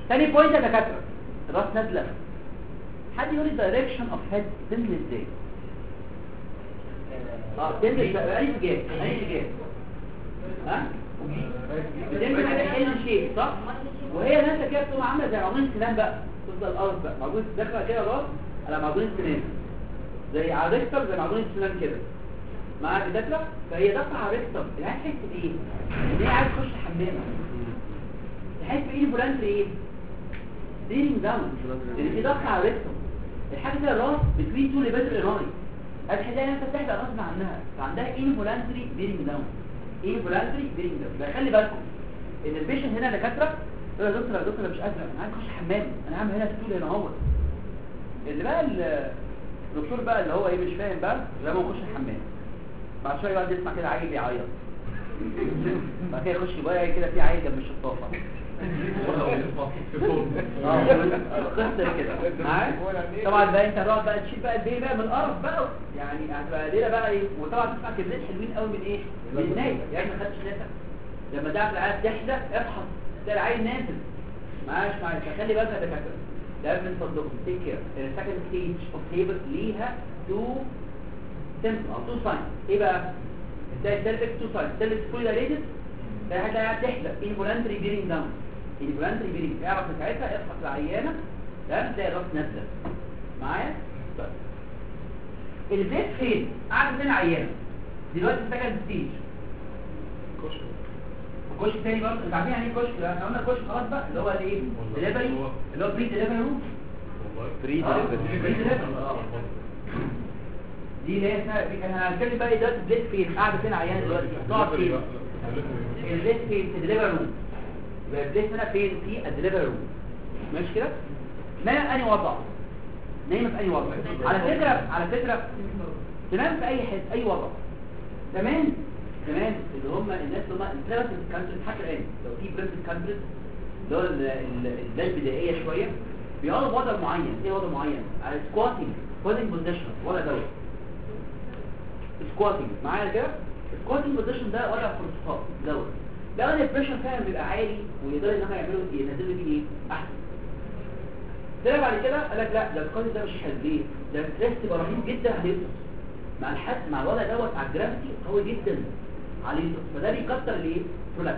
تاني بوينت يا دكاتره الراس نازله حد يقول لي دايركشن اوف هيد تنزل ازاي اه تنزل بقى اي اتجاه اي اتجاه ها بتنزل على ال شيب صح وهي نازله كده بتبقى عامله زي معجون السنان بقى تفضل الارض بقى معجون داخله كده راس على معجون السنان زي على ريكتر زي معجون السنان كده معاك داخله فهي داخله على ريكتر العيال تحس بايه ان هي عايز تخش الحمام تحس بايه الفولانتري ايه ديرينج داون لان في ضغط على ريكتر الحاجه دي الراس بتوين تو ليفل ايروني هتلاقي نفسك تحت غصب عنها فعندها انفولانتري ديرينج داون انفولانتري ديرينج داون بقى خلي بالكم ان البيشنت هنا دكاتره يقول يا دكتور يا دكتور أنا مش قادر انا عايز اخش الحمام انا هعمل هنا ستول هنا اهو اللي بقى ال- الدكتور بقى اللي هو ايه مش فاهم بقى لما يخش الحمام بعد شويه يقعد يسمع كده عيل بيعيط بعد كده يخش بقى كده في عيل جنب الشطافه اه قصه كده معاك طبعا بقى انت هتقعد بقى تشيل بقى البيه بقى من القرف بقى يعني هتبقى ليله بقى ايه وطبعا تسمع كلمات حلوين قوي من ايه من النايم يعني ما خدتش نفسك لما تعرف العيال تحدى افحص تلاقي العيل نازل معاش معاش فخلي بالك يا دكاتره ده من فضلكم تيك كير السكند ستيج اوف ليبر ليها تو سيمبل او تو ساين ايه بقى ده السيرفكس تو ساين السيرفكس فولي دايليتد ده هتلاقيها تحلق انفولانتري بيرنج داون الفولانتري بيرنج اعرف ساعتها افحص العيانه ده تلاقي الراس نازله معايا طيب البيت فين قاعد فين عيانه دلوقتي السكند ستيج الكشك تاني برضه انت عارفين يعني ايه كشك احنا قلنا الكشك خلاص بقى اللي هو الايه دليفري اللي هو بري دليفري روم بري آه، دليفري بري delivery. دي اللي هي اسمها احنا هنتكلم بقى دلوقتي البيت فين قاعده فين عيانه دلوقتي تقعد فين البيت فين في الدليفري روم يبقى البيت هنا فين في الدليفري روم ماشي كده نايم انهي وضع نايم في اي وضع على فكره على فكره تنام في اي حته اي وضع زمان زمان اللي هم الناس اللي هم البريفنت كانترز حتى الان لو في بريفنت كانترز اللي هو ال- ال- الناس البدائيه شويه بيقعدوا في وضع معين ايه وضع معين على سكواتنج سكواتنج بوزيشن وضع دوت سكواتنج معايا كده السكواتنج بوزيشن ده وضع فرصات دوت لو ان البريشر فعلا بيبقى عالي ويقدروا ان هم يعملوا ينزلوا فيه ايه احسن طلع بعد كده قال لك لا ده القاضي ده مش حلو ليه ده الستريس يبقى رهيب جدا هيفطس مع الحد مع الوضع دوت على الجرافيتي قوي جدا عليه الفطس فده بيكتر الايه برولابس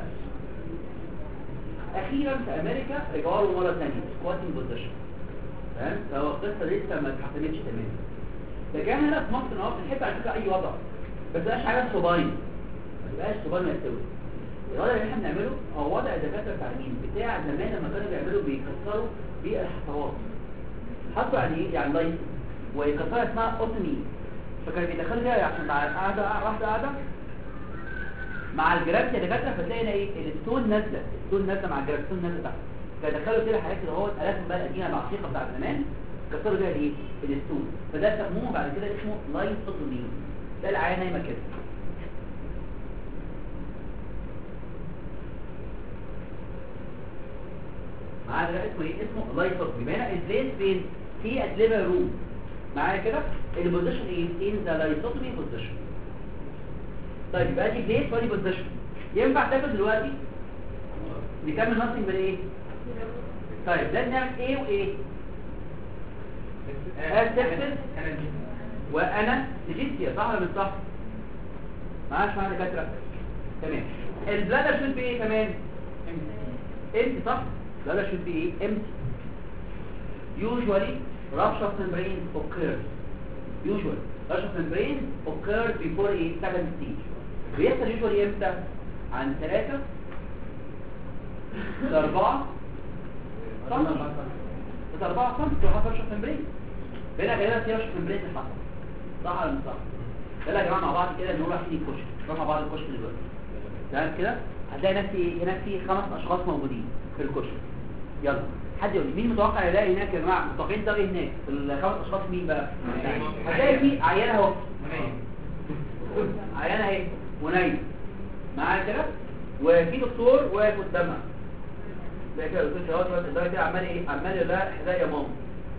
اخيرا في امريكا رجعوا له مره ثانيه سكواتنج بوزيشن فاهم فهو القصه لسه ما اتحسنتش تماما لكن هنا في مصر اهو بنحب على فكره اي وضع بس مبقاش حاجه صباين ما تبقاش صباين يستوي الوضع اللي احنا بنعمله هو وضع الدكاتره بتاع مين بتاع زمان لما كانوا بيعملوا بيكسروا بالحصوات حطوا يعني ايه يعني لايت ويكسرها اسمها اوتومي فكانوا بيدخلوا فيها عشان مع قاعده واحده قاعده مع الجرافيتي اللي دكاتره فتلاقي هنا ايه الستون نازله الستون نازله مع الجرافيتي الستون نازله تحت فدخلوا كده حاجات كده اهوت الافهم بقى القديمه العتيقه بتاعت زمان كسروا بيها الايه الستون فده سموه بعد كده اسمه لايت اوتومي ده العيان نايمه كده معايا ده اسمه ايه اسمه لايت اوف بما هنا البليس فين في الليفر روم معايا كده البوزيشن ايه ان ذا لايتوتومي بوزيشن طيب يبقى دي بليس ودي بوزيشن ينفع تاخد دلوقتي نكمل نصنج بالايه طيب لازم نعمل ايه وايه اسيبتس وانا نجيسيا صح ولا مش صح معاش معانا دكاتره تمام البلادر شوت بايه كمان امتي صح لا لا should be ايه empty usually rupture of membrane occurs usually rupture of membrane occurs before a second stage بيحصل usually امتى عن 3 ل 4 سم ل 4 سم تحصل rupture of membrane بينا غالبا في rupture of membrane تحصل صح ولا مش صح يلا يا جماعه مع بعض كده نروح في الكشك نروح مع بعض الكشك دلوقتي تمام كده هتلاقي نفسي هناك في خمس اشخاص موجودين في الكشك يلا حد يقول لي مين متوقع يلاقي هناك يا جماعه متوقعين تلاقي هناك الخمس اشخاص مين بقى هتلاقي في عيانه اهو عيانه اهي ونايم معاها كده وفي دكتور واقف قدامها ده كده الدكتور شهاد ده كده عمال ايه عمال يقول لها احذاء يا ماما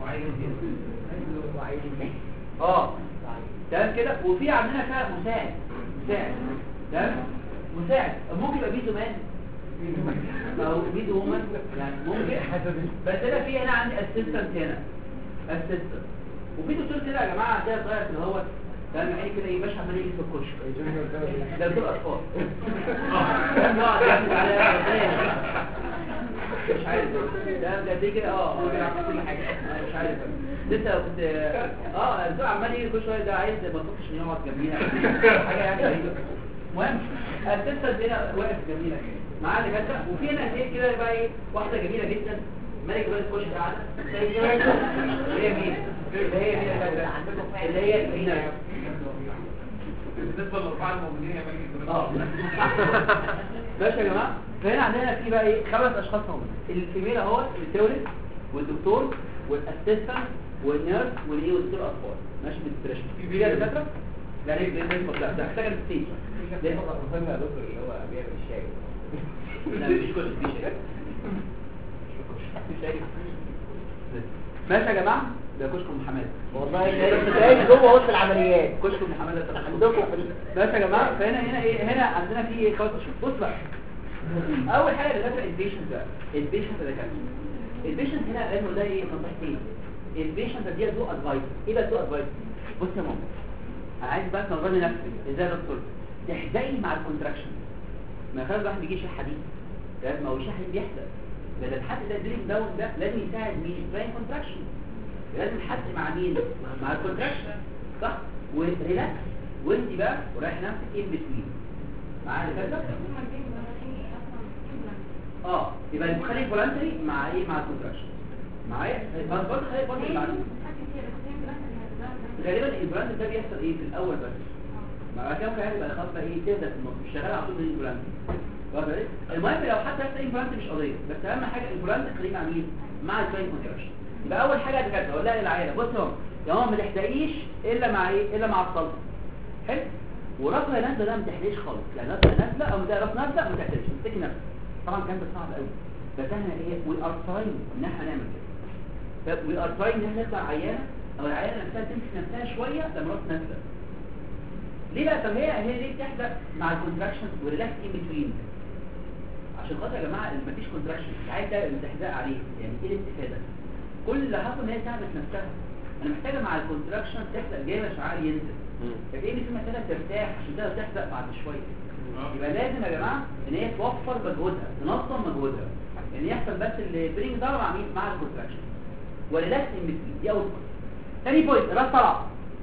اه تمام كده وفي عندنا فيها مساعد مساعد تمام مساعد ممكن يبقى فيه زمان او ميد وومن يعني ممكن بس انا في هنا عندي اسيستنت هنا اسيستنت وفي دكتور كده يا جماعه ده صغير كده هو فاهم عيني كده ايه ماشي عمال يجي في الكشك ده دكتور اطفال فاهم يقعد يعمل عليها ربنا يهديك. مش عارف ده بجد كده اه اه بيلعب في كل حاجه أنا مش عارف لسه كنت اه الدكتور عمال يجي كل شويه ده عايز ما تطلبش ان يقعد جنبينا حاجه يعني غريبه المهم السيستم هنا واقف جميله معاه دكاتره وفي هنا ايه كده بقى ايه واحده جميله جدا ملك بقى الكشك قاعده زي كده اللي هي مين اللي هي مين يا دكاتره اللي هي هنا بالنسبه للاربعه المؤمنين يا ملك اه ماشي يا جماعه فهنا عندنا في بقى ايه خمس اشخاص هم الفيميل اهو التولد والدكتور والاسيستنت والنيرس والايه والدكتور اطفال ماشي بالديبريشن في كده دكاتره لا ليه ليه ليه لا ده محتاجه الستيج في مرة وصلنا يا دكتور اللي هو بيعمل الشاي لا مفيش كل مفيش شيء مفيش شيء ماشي يا جماعه ده كشكم حماد والله شايف جوه وسط العمليات كشكم حماد ده عندكم في ال- ماشي يا جماعه فهنا هنا ايه هنا عندنا في ايه خلاص بص بقى اول حاجه اللي فاكره البيشنت ده البيشنت ده كان البيشنت هنا لانه ده ايه نصيحتين البيشنت دي له ادفايس ايه بقى له ادفايس بص يا ماما انا عايز بقى تنظري نفسك ازاي يا دكتور تحدقي مع الكونتراكشن ما خلاص الواحد بيجي يشرح حديد لازم ما هو يشرح بيحدق ده الحد ده دريم داون ده لازم يساعد مين براين كونتراكشن لازم الحد مع مين مع الكونتراكشن صح وريلاكس وانت بقى ورايح نفسك ان بتوين معايا كده اه يبقى بتخلي فولنتري مع ايه مع الكونتراكشن معايا بس برضه خلي برضه المعلومه غالبا البراند ده بيحصل ايه في الاول بس مع كده ممكن يعني يبقى خلاص بقى ايه تبدا في النص مش شغال على طول بالبراند واخد بالك؟ المهم لو حتى يحصل ايه براند مش قضيه بس اهم حاجه البراند خليه مع مين مع التراين كونتراكشن يبقى اول حاجه هتكتب اقول لها للعيله بص يا ماما يا ماما ما تحتاجيش الا مع ايه الا مع الصلصه حلو وراسها نازله ده ما تحتاجش خالص يعني راسها نازله او ده راس نازله ما تحتاجش تمسكي نفسك طبعا الكلام ده صعب قوي بس احنا ايه وي ار تراين ان احنا نعمل كده وي ار تراين ان احنا نطلع عيانه او العيانه نفسها تمسك نفسها شويه لما راس نازله ليه بقى طب هي هي ليه بتحدث مع الكونتراكشن وريلاكس ان بتوين عشان خاطر يا جماعه اللي مفيش كونتراكشن مش عايز تعمل الاستحداء عليه يعني ايه الاستفاده كل اللي حصل ان هي تعبت نفسها انا محتاجه مع الكونتراكشن تحدث جامد شعار ينزل لكن ايه مثل محتاجه ترتاح عشان تقدر تحدث بعد شويه يبقى لازم يا جماعه ان هي توفر مجهودها تنظم مجهودها ان يحصل بس البرينج داون مع مين مع الكونتراكشن وريلاكس ان بتوين دي اول بوينت تاني بوينت راس طلع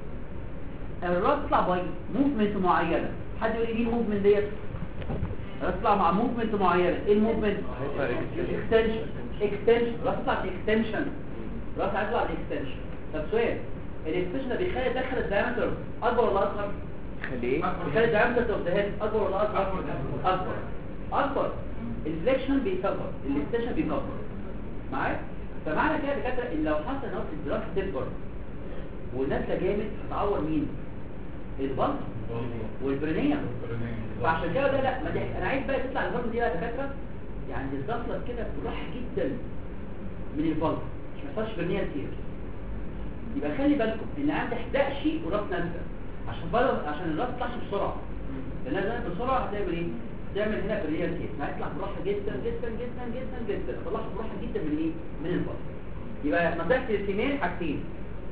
الراس تطلع باي موفمنت معينه حد يقول لي ايه الموفمنت ديت الراس تطلع مع موفمنت معينه ايه الموفمنت اكستنشن اكستنشن راس تطلع اكستنشن راس هتطلع اكستنشن طب سؤال الاكستنشن ده بيخلي داخل الدايمتر اكبر ولا اصغر خليه بيخلي الدايمتر اوف ذا هيد اكبر ولا اصغر اكبر اكبر الفليكشن بيكبر الاكستنشن بيكبر معايا فمعنى كده يا دكاتره ان لو حصل نقص الدراسه تكبر والنازله جامد هتعور مين البلط والبرينيه فعشان كده ده لا ما دي انا عايز بقى تطلع البلط دي بقى يا دكاتره يعني تزفلت كده بالراحه جدا من البلط مش محتاجش برينيه كتير يبقى خلي بالكم ان عم تحدقش وراس نازله عشان بلط عشان الراس ما تطلعش بسرعه لان نازله بسرعه هتعمل ايه تعمل هنا برينيه كتير هيطلع بالراحه جدا جدا جدا جدا جدا طلعها بالراحه جدا من ايه من البلط يبقى نصيحه الفيميل حاجتين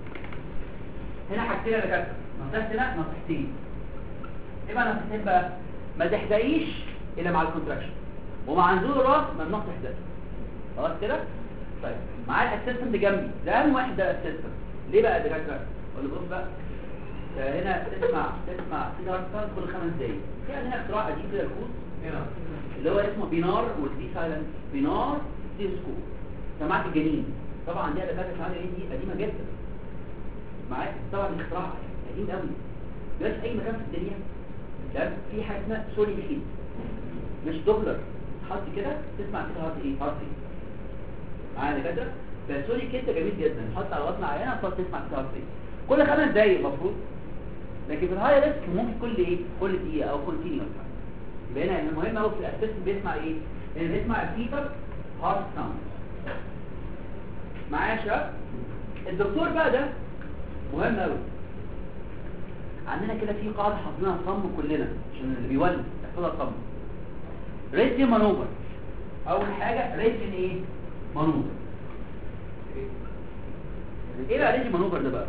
هنا حاجتين يا دكاتره نصيحتي هنا نصيحتين ايه بقى نصيحتين بقى ما تحدقيش الا مع الكونتراكشن ومع نزول الراس ممنوع تحدق خلاص كده طيب معايا الاسيستنت جنبي ده اهم واحد ده الاسيستنت ليه بقى يا دكاتره اقول له بص بقى ده هنا تسمع تسمع كده هارت كل خمس دقايق في عندنا اختراع قديم كده الكوز هنا اللي هو اسمه بينار والدي سايلنت بينار ستيسكوب سماعه الجنين طبعا دي دكاتره سماعه الجنين دي قديمه جدا معايا طبعا الاختراع قديم قوي دلوقتي اي مكان في الدنيا ده في حاجه اسمها سولي فيد مش دوبلر تحط كده تسمع كده هارت ايه هارت ايه معايا يا دكاتره فالسولي كيت جميل جدا تحط على بطن عيانه تقعد تسمع كده هارت ايه كل خمس دقايق المفروض لكن في الهاي ريسك ممكن كل ايه كل دقيقه او كونتينيوس يبقى هنا المهم قوي في الاسيست بيسمع ايه اللي بيسمع الفيتر هارت ساوند معايا يا شباب الدكتور بقى ده مهم قوي عندنا كده في قاعده حافظينها صم كلنا عشان اللي بيولد يحفظها صم ريتي مانوفر اول حاجه ريجن ايه مانوفر ايه بقى ريجن مانوفر ده بقى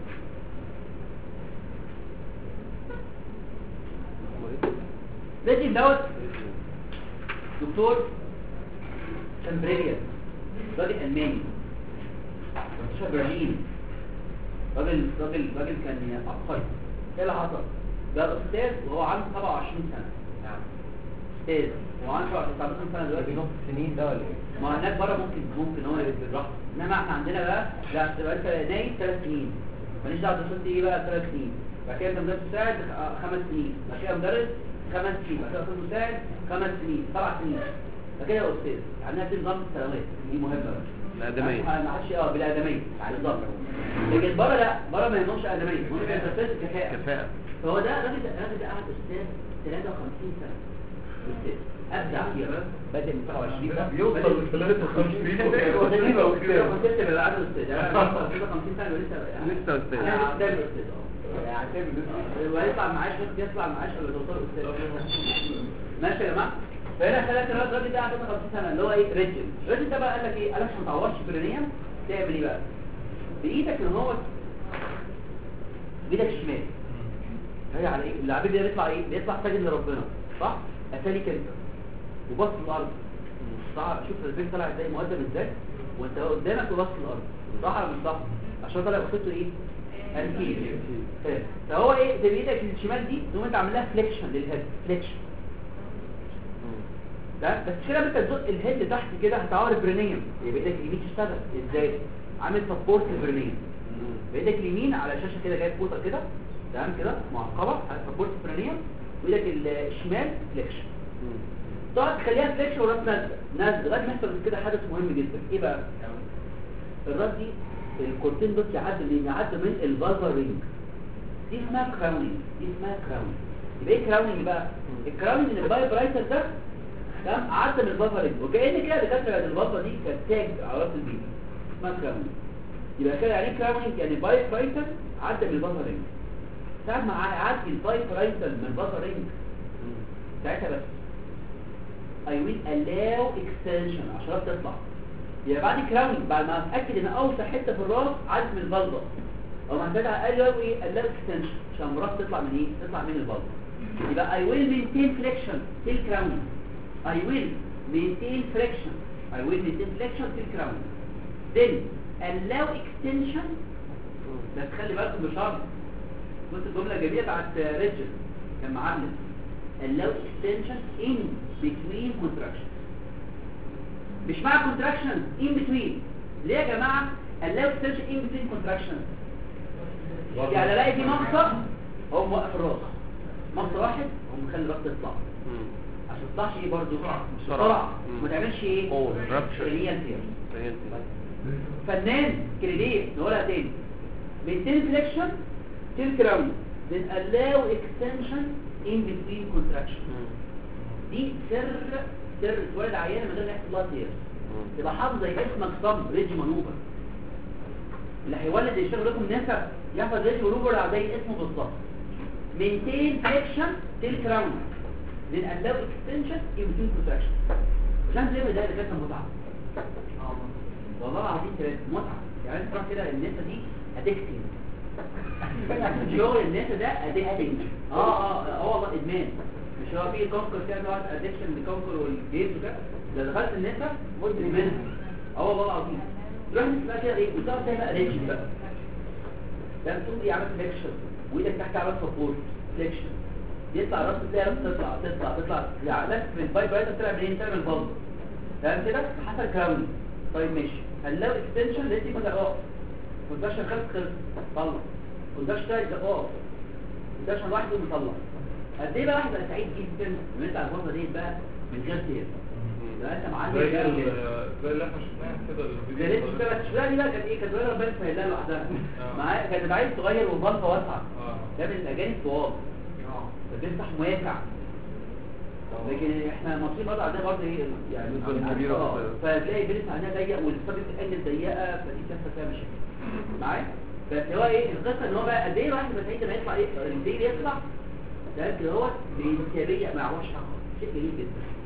ريجن دوت دكتور سمبريليا راجل الماني دكتور برلين راجل راجل راجل كان عبقري ايه اللي حصل ده استاذ وهو عنده 27 سنه استاذ وهو عنده 27 سنه دلوقتي نص سنين ده ولا ايه؟ ما هناك بره ممكن ممكن هو اللي بالراحه انما احنا عندنا بقى لا تبقى انت نايم ثلاث سنين ماليش دعوه وصلت ايه بقى ثلاث سنين بعد كده انت مدرس مساعد آه، خمس سنين بعد كده مدرس خمس سنين بعد كده استاذ مساعد خمس سنين سبع سنين بعد كده استاذ عندنا في نظام السنوات دي مهمه بقى الآدمية. ما ما حدش اه بالادميه بالظبط لكن بره لا بره ما يهمهمش ادميه ممكن يتفاز كفاءه كفاءة فهو ده الراجل ده الراجل ده قعد استاذ 53 سنه استاذ ابدع فيها بادئ من 27 ده يوصل ل 53 هو ده كده وكده كنت اللي قاعد استاذ يعني أنا 50 سنه ولسه لسه أستاذ. انا قدام الاستاذ اه وهيطلع معاش بس يطلع معاش ولا توصل استاذ ماشي يا جماعه فهنا خلت الراجل ده قاعد 50 سنه اللي هو ايه ريجل الريجل ده بقى قال لك ايه قال لك عشان ما تعورش برينيا تعمل ايه بقى بايدك ان هو بايدك الشمال هي على ايه العبيد ده بيطلع ايه بيطلع ساجد لربنا صح اتالي كده وبص الارض صح شوف البيت طلع ازاي مؤدب ازاي وانت قدامك وبص الارض صح ولا مش صح عشان طلع بصيته ايه الكيل فهو ايه ده بايدك الشمال دي تقوم انت عامل لها فليكشن للهيد فليكشن ده بس كده انت تزق الهيد تحت كده هتعور البرينيوم يبقى ايدك اليمين تشتغل ازاي عامل سبورت للبرينيوم بايدك اليمين على شاشه كده جايب فوطه كده تمام كده معقبه على سبورت البرينيوم وايدك الشمال فليكشن تقعد تخليها فليكشن والراس نازله نازله لغايه ما يحصل كده حدث مهم جدا ايه بقى الراس دي الكورتين دول يعدوا من يعدوا من الفالفر رينج دي اسمها كراونينج دي اسمها كراونينج يبقى ايه كراونينج بقى الكراونينج ان الباي برايتر ده تمام عدى من البافر رينج وكأن كده دكاتره البافر دي كانت تاج على راس البيبي اسمها كراونينج يبقى كده يعني ايه كراونينج يعني باي برايتر عدى من البافر رينج ساعة ما عدي الباي برايتر من البافر رينج ساعتها بس I will allow extension عشان تطلع يبقى بعد كراونينج بعد ما اتاكد ان اوسع حته في الراس عدت من البلبه او ما محتاج قال له ايه allow extension عشان الراس تطلع من ايه تطلع من البلبه يبقى I will maintain flexion till crowning I will maintain flexion I will maintain flexion till crowning then allow extension بس خلي بالكم بشرط بص الجمله الجميله بتاعت ريتشارد كان معلم allow extension in between contractions مش مع contraction in between ليه يا جماعة allow extension in between contractions يعني الاقي دي مقصة هو موقف الراس مقصة واحد هو مخلي الراس تطلع عشان ما تطلعش ايه برضه بسرعة ما تعملش ايه قوة رابشر اللي هي الفير فنان كريديه نقولها تاني maintain flexion till crown then allow extension in between contraction دي سر سر اتولد عيانه من غير ما يحصل لها سير تبقى حافظ زي اسمك صم ريج مانوفر اللي هيولد يشتغل لكم نسب يحفظ ريج مانوفر زي اسمه بالظبط maintain flexion till crown then allow extension in between contraction عشان زي ما ده اللي كانت متعه والله العظيم كانت متعه يعني انت تروح كده النسا دي ادكتنج شغل الناس ده ادكتنج اه اه اه والله ادمان مش هو في كونكر كده نوع ادكشن لكونكر والجيمز وكده ده دخلت النسا مدمن اه والله العظيم تروح بقى كده ايه وتقعد تعمل ادكشن بقى ده تقوم ايه عملت فليكشن وايدك تحت عملت سبورت فليكشن يطلع راس تلاقي راس تطلع تطلع تطلع عقلك في الباي باي طلع منين طلع من البلد تمام كده حصل كراوني طيب ماشي هنلاقي اكستنشن لقيت يبقى اه كنتش خلص خلص طلع كنتش تايج اه كنتش لوحده مطلع قد ايه بقى واحد بقى سعيد جدا ان انت على الفتره دي بقى من غير سير ده انت معلم زي بقى ال- زي اللي احنا شفناها كده يا ريت تشتغل تشتغل دي بقى كانت ايه كانت صغيره ربنا يسهلها لوحدها آه. معايا كانت عيل صغير وبلطه واسعه اه ده من الاجانب طوال فتفتح مواسع لكن احنا المصريين برضه عندنا برضه ايه يعني عندنا كبيرة آه، برضه. فتلاقي بيلس عندنا ضيق والصدر الانجل ضيقه فدي بتحصل فيها مشاكل معايا بس هو ايه القصه ان هو بقى قد ايه الواحد بس لما يطلع ايه الديل يطلع ده كده هو بانسيابيه ما يعرفش حاجه شيء جميل جدا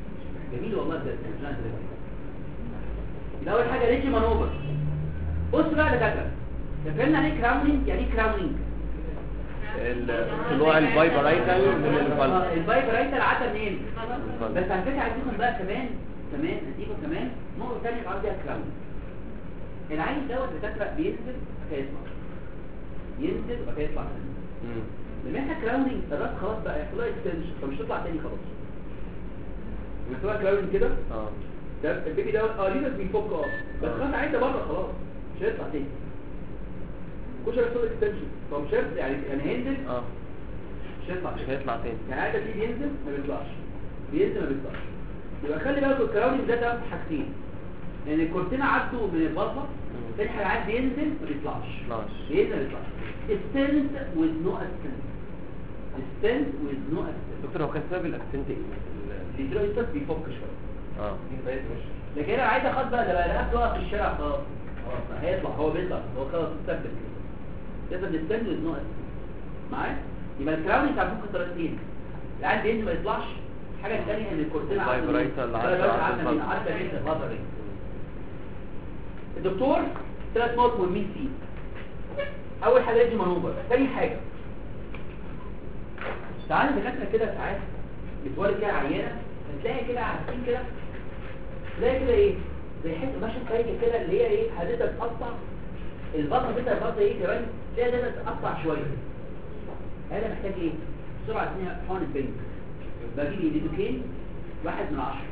جميل والله بجد مش أنا كده. ده اول حاجه ريجي مانوفر بص بقى يا دكاتره فهمنا يعني ايه كراونينج يعني ايه كراونينج ال- طلوع الفايبرايتال من آه، الفالف الفايبرايتال عدى منين بس على فكره عايزكم بقى كمان كمان اديكم كمان نقطه ثانيه قصدي على الكراونينج العين دوت دكاتره بينزل فيطلع ينزل وفيطلع مم. لما احنا كراونينج الراس خلاص بقى يحصل لها اكستنشن فمش هتطلع تاني خلاص لما تطلع كراونينج كده اه ده البيبي دوت اه ليه بيفك اه بس آه. خلاص عايزه بره خلاص مش هيطلع تاني كل شويه يحصل اكستنشن فمش هيطلع يعني يعني هينزل اه مش هيطلع مش تاني هيطلع تاني يعني عاده تيجي ينزل ما بيطلعش بينزل ما بيطلعش يبقى خلي بالك الكراونينج ده ده حاجتين لان الكورتين عدوا من البلطه تاني حاجه عاد بينزل ما بيطلعش ماشي بينزل ما بيطلعش ستنت with no assent ستنت with no assent دكتور هو كان سبب الاكسنت ايه؟ ال- الهيدرويستات بيفك شويه اه لكن انا عايز اخد بقى ده بقى رقبته واقف في الشارع خلاص خلاص هيطلع هو بيطلع هو خلاص استبدل كده لازم نستنى with no assent معايا يبقى الكراونينج بتاع ممكن طريقتين العيال بينزل ما يطلعش الحاجه الثانيه ان الكورتين الفايبرايتال عدى- عدى عدى من الفترة. عدى من الفتره دي الدكتور ثلاث نقط مهمين فيه اول حاجه يدي مانوفر ثاني حاجه تعالى دكاتره كده ساعات بتولد كده عيانه هتلاقي كده عارفين كده تلاقي كده ايه زي حته ماشيه خارجه كده اللي هي ايه هتبدا تقطع البطن بتاع البطن ايه كمان تلاقي ده تقطع شويه هذا محتاج ايه بسرعه اسمها حقن البنك بجيب ايديدوكين واحد من عشرة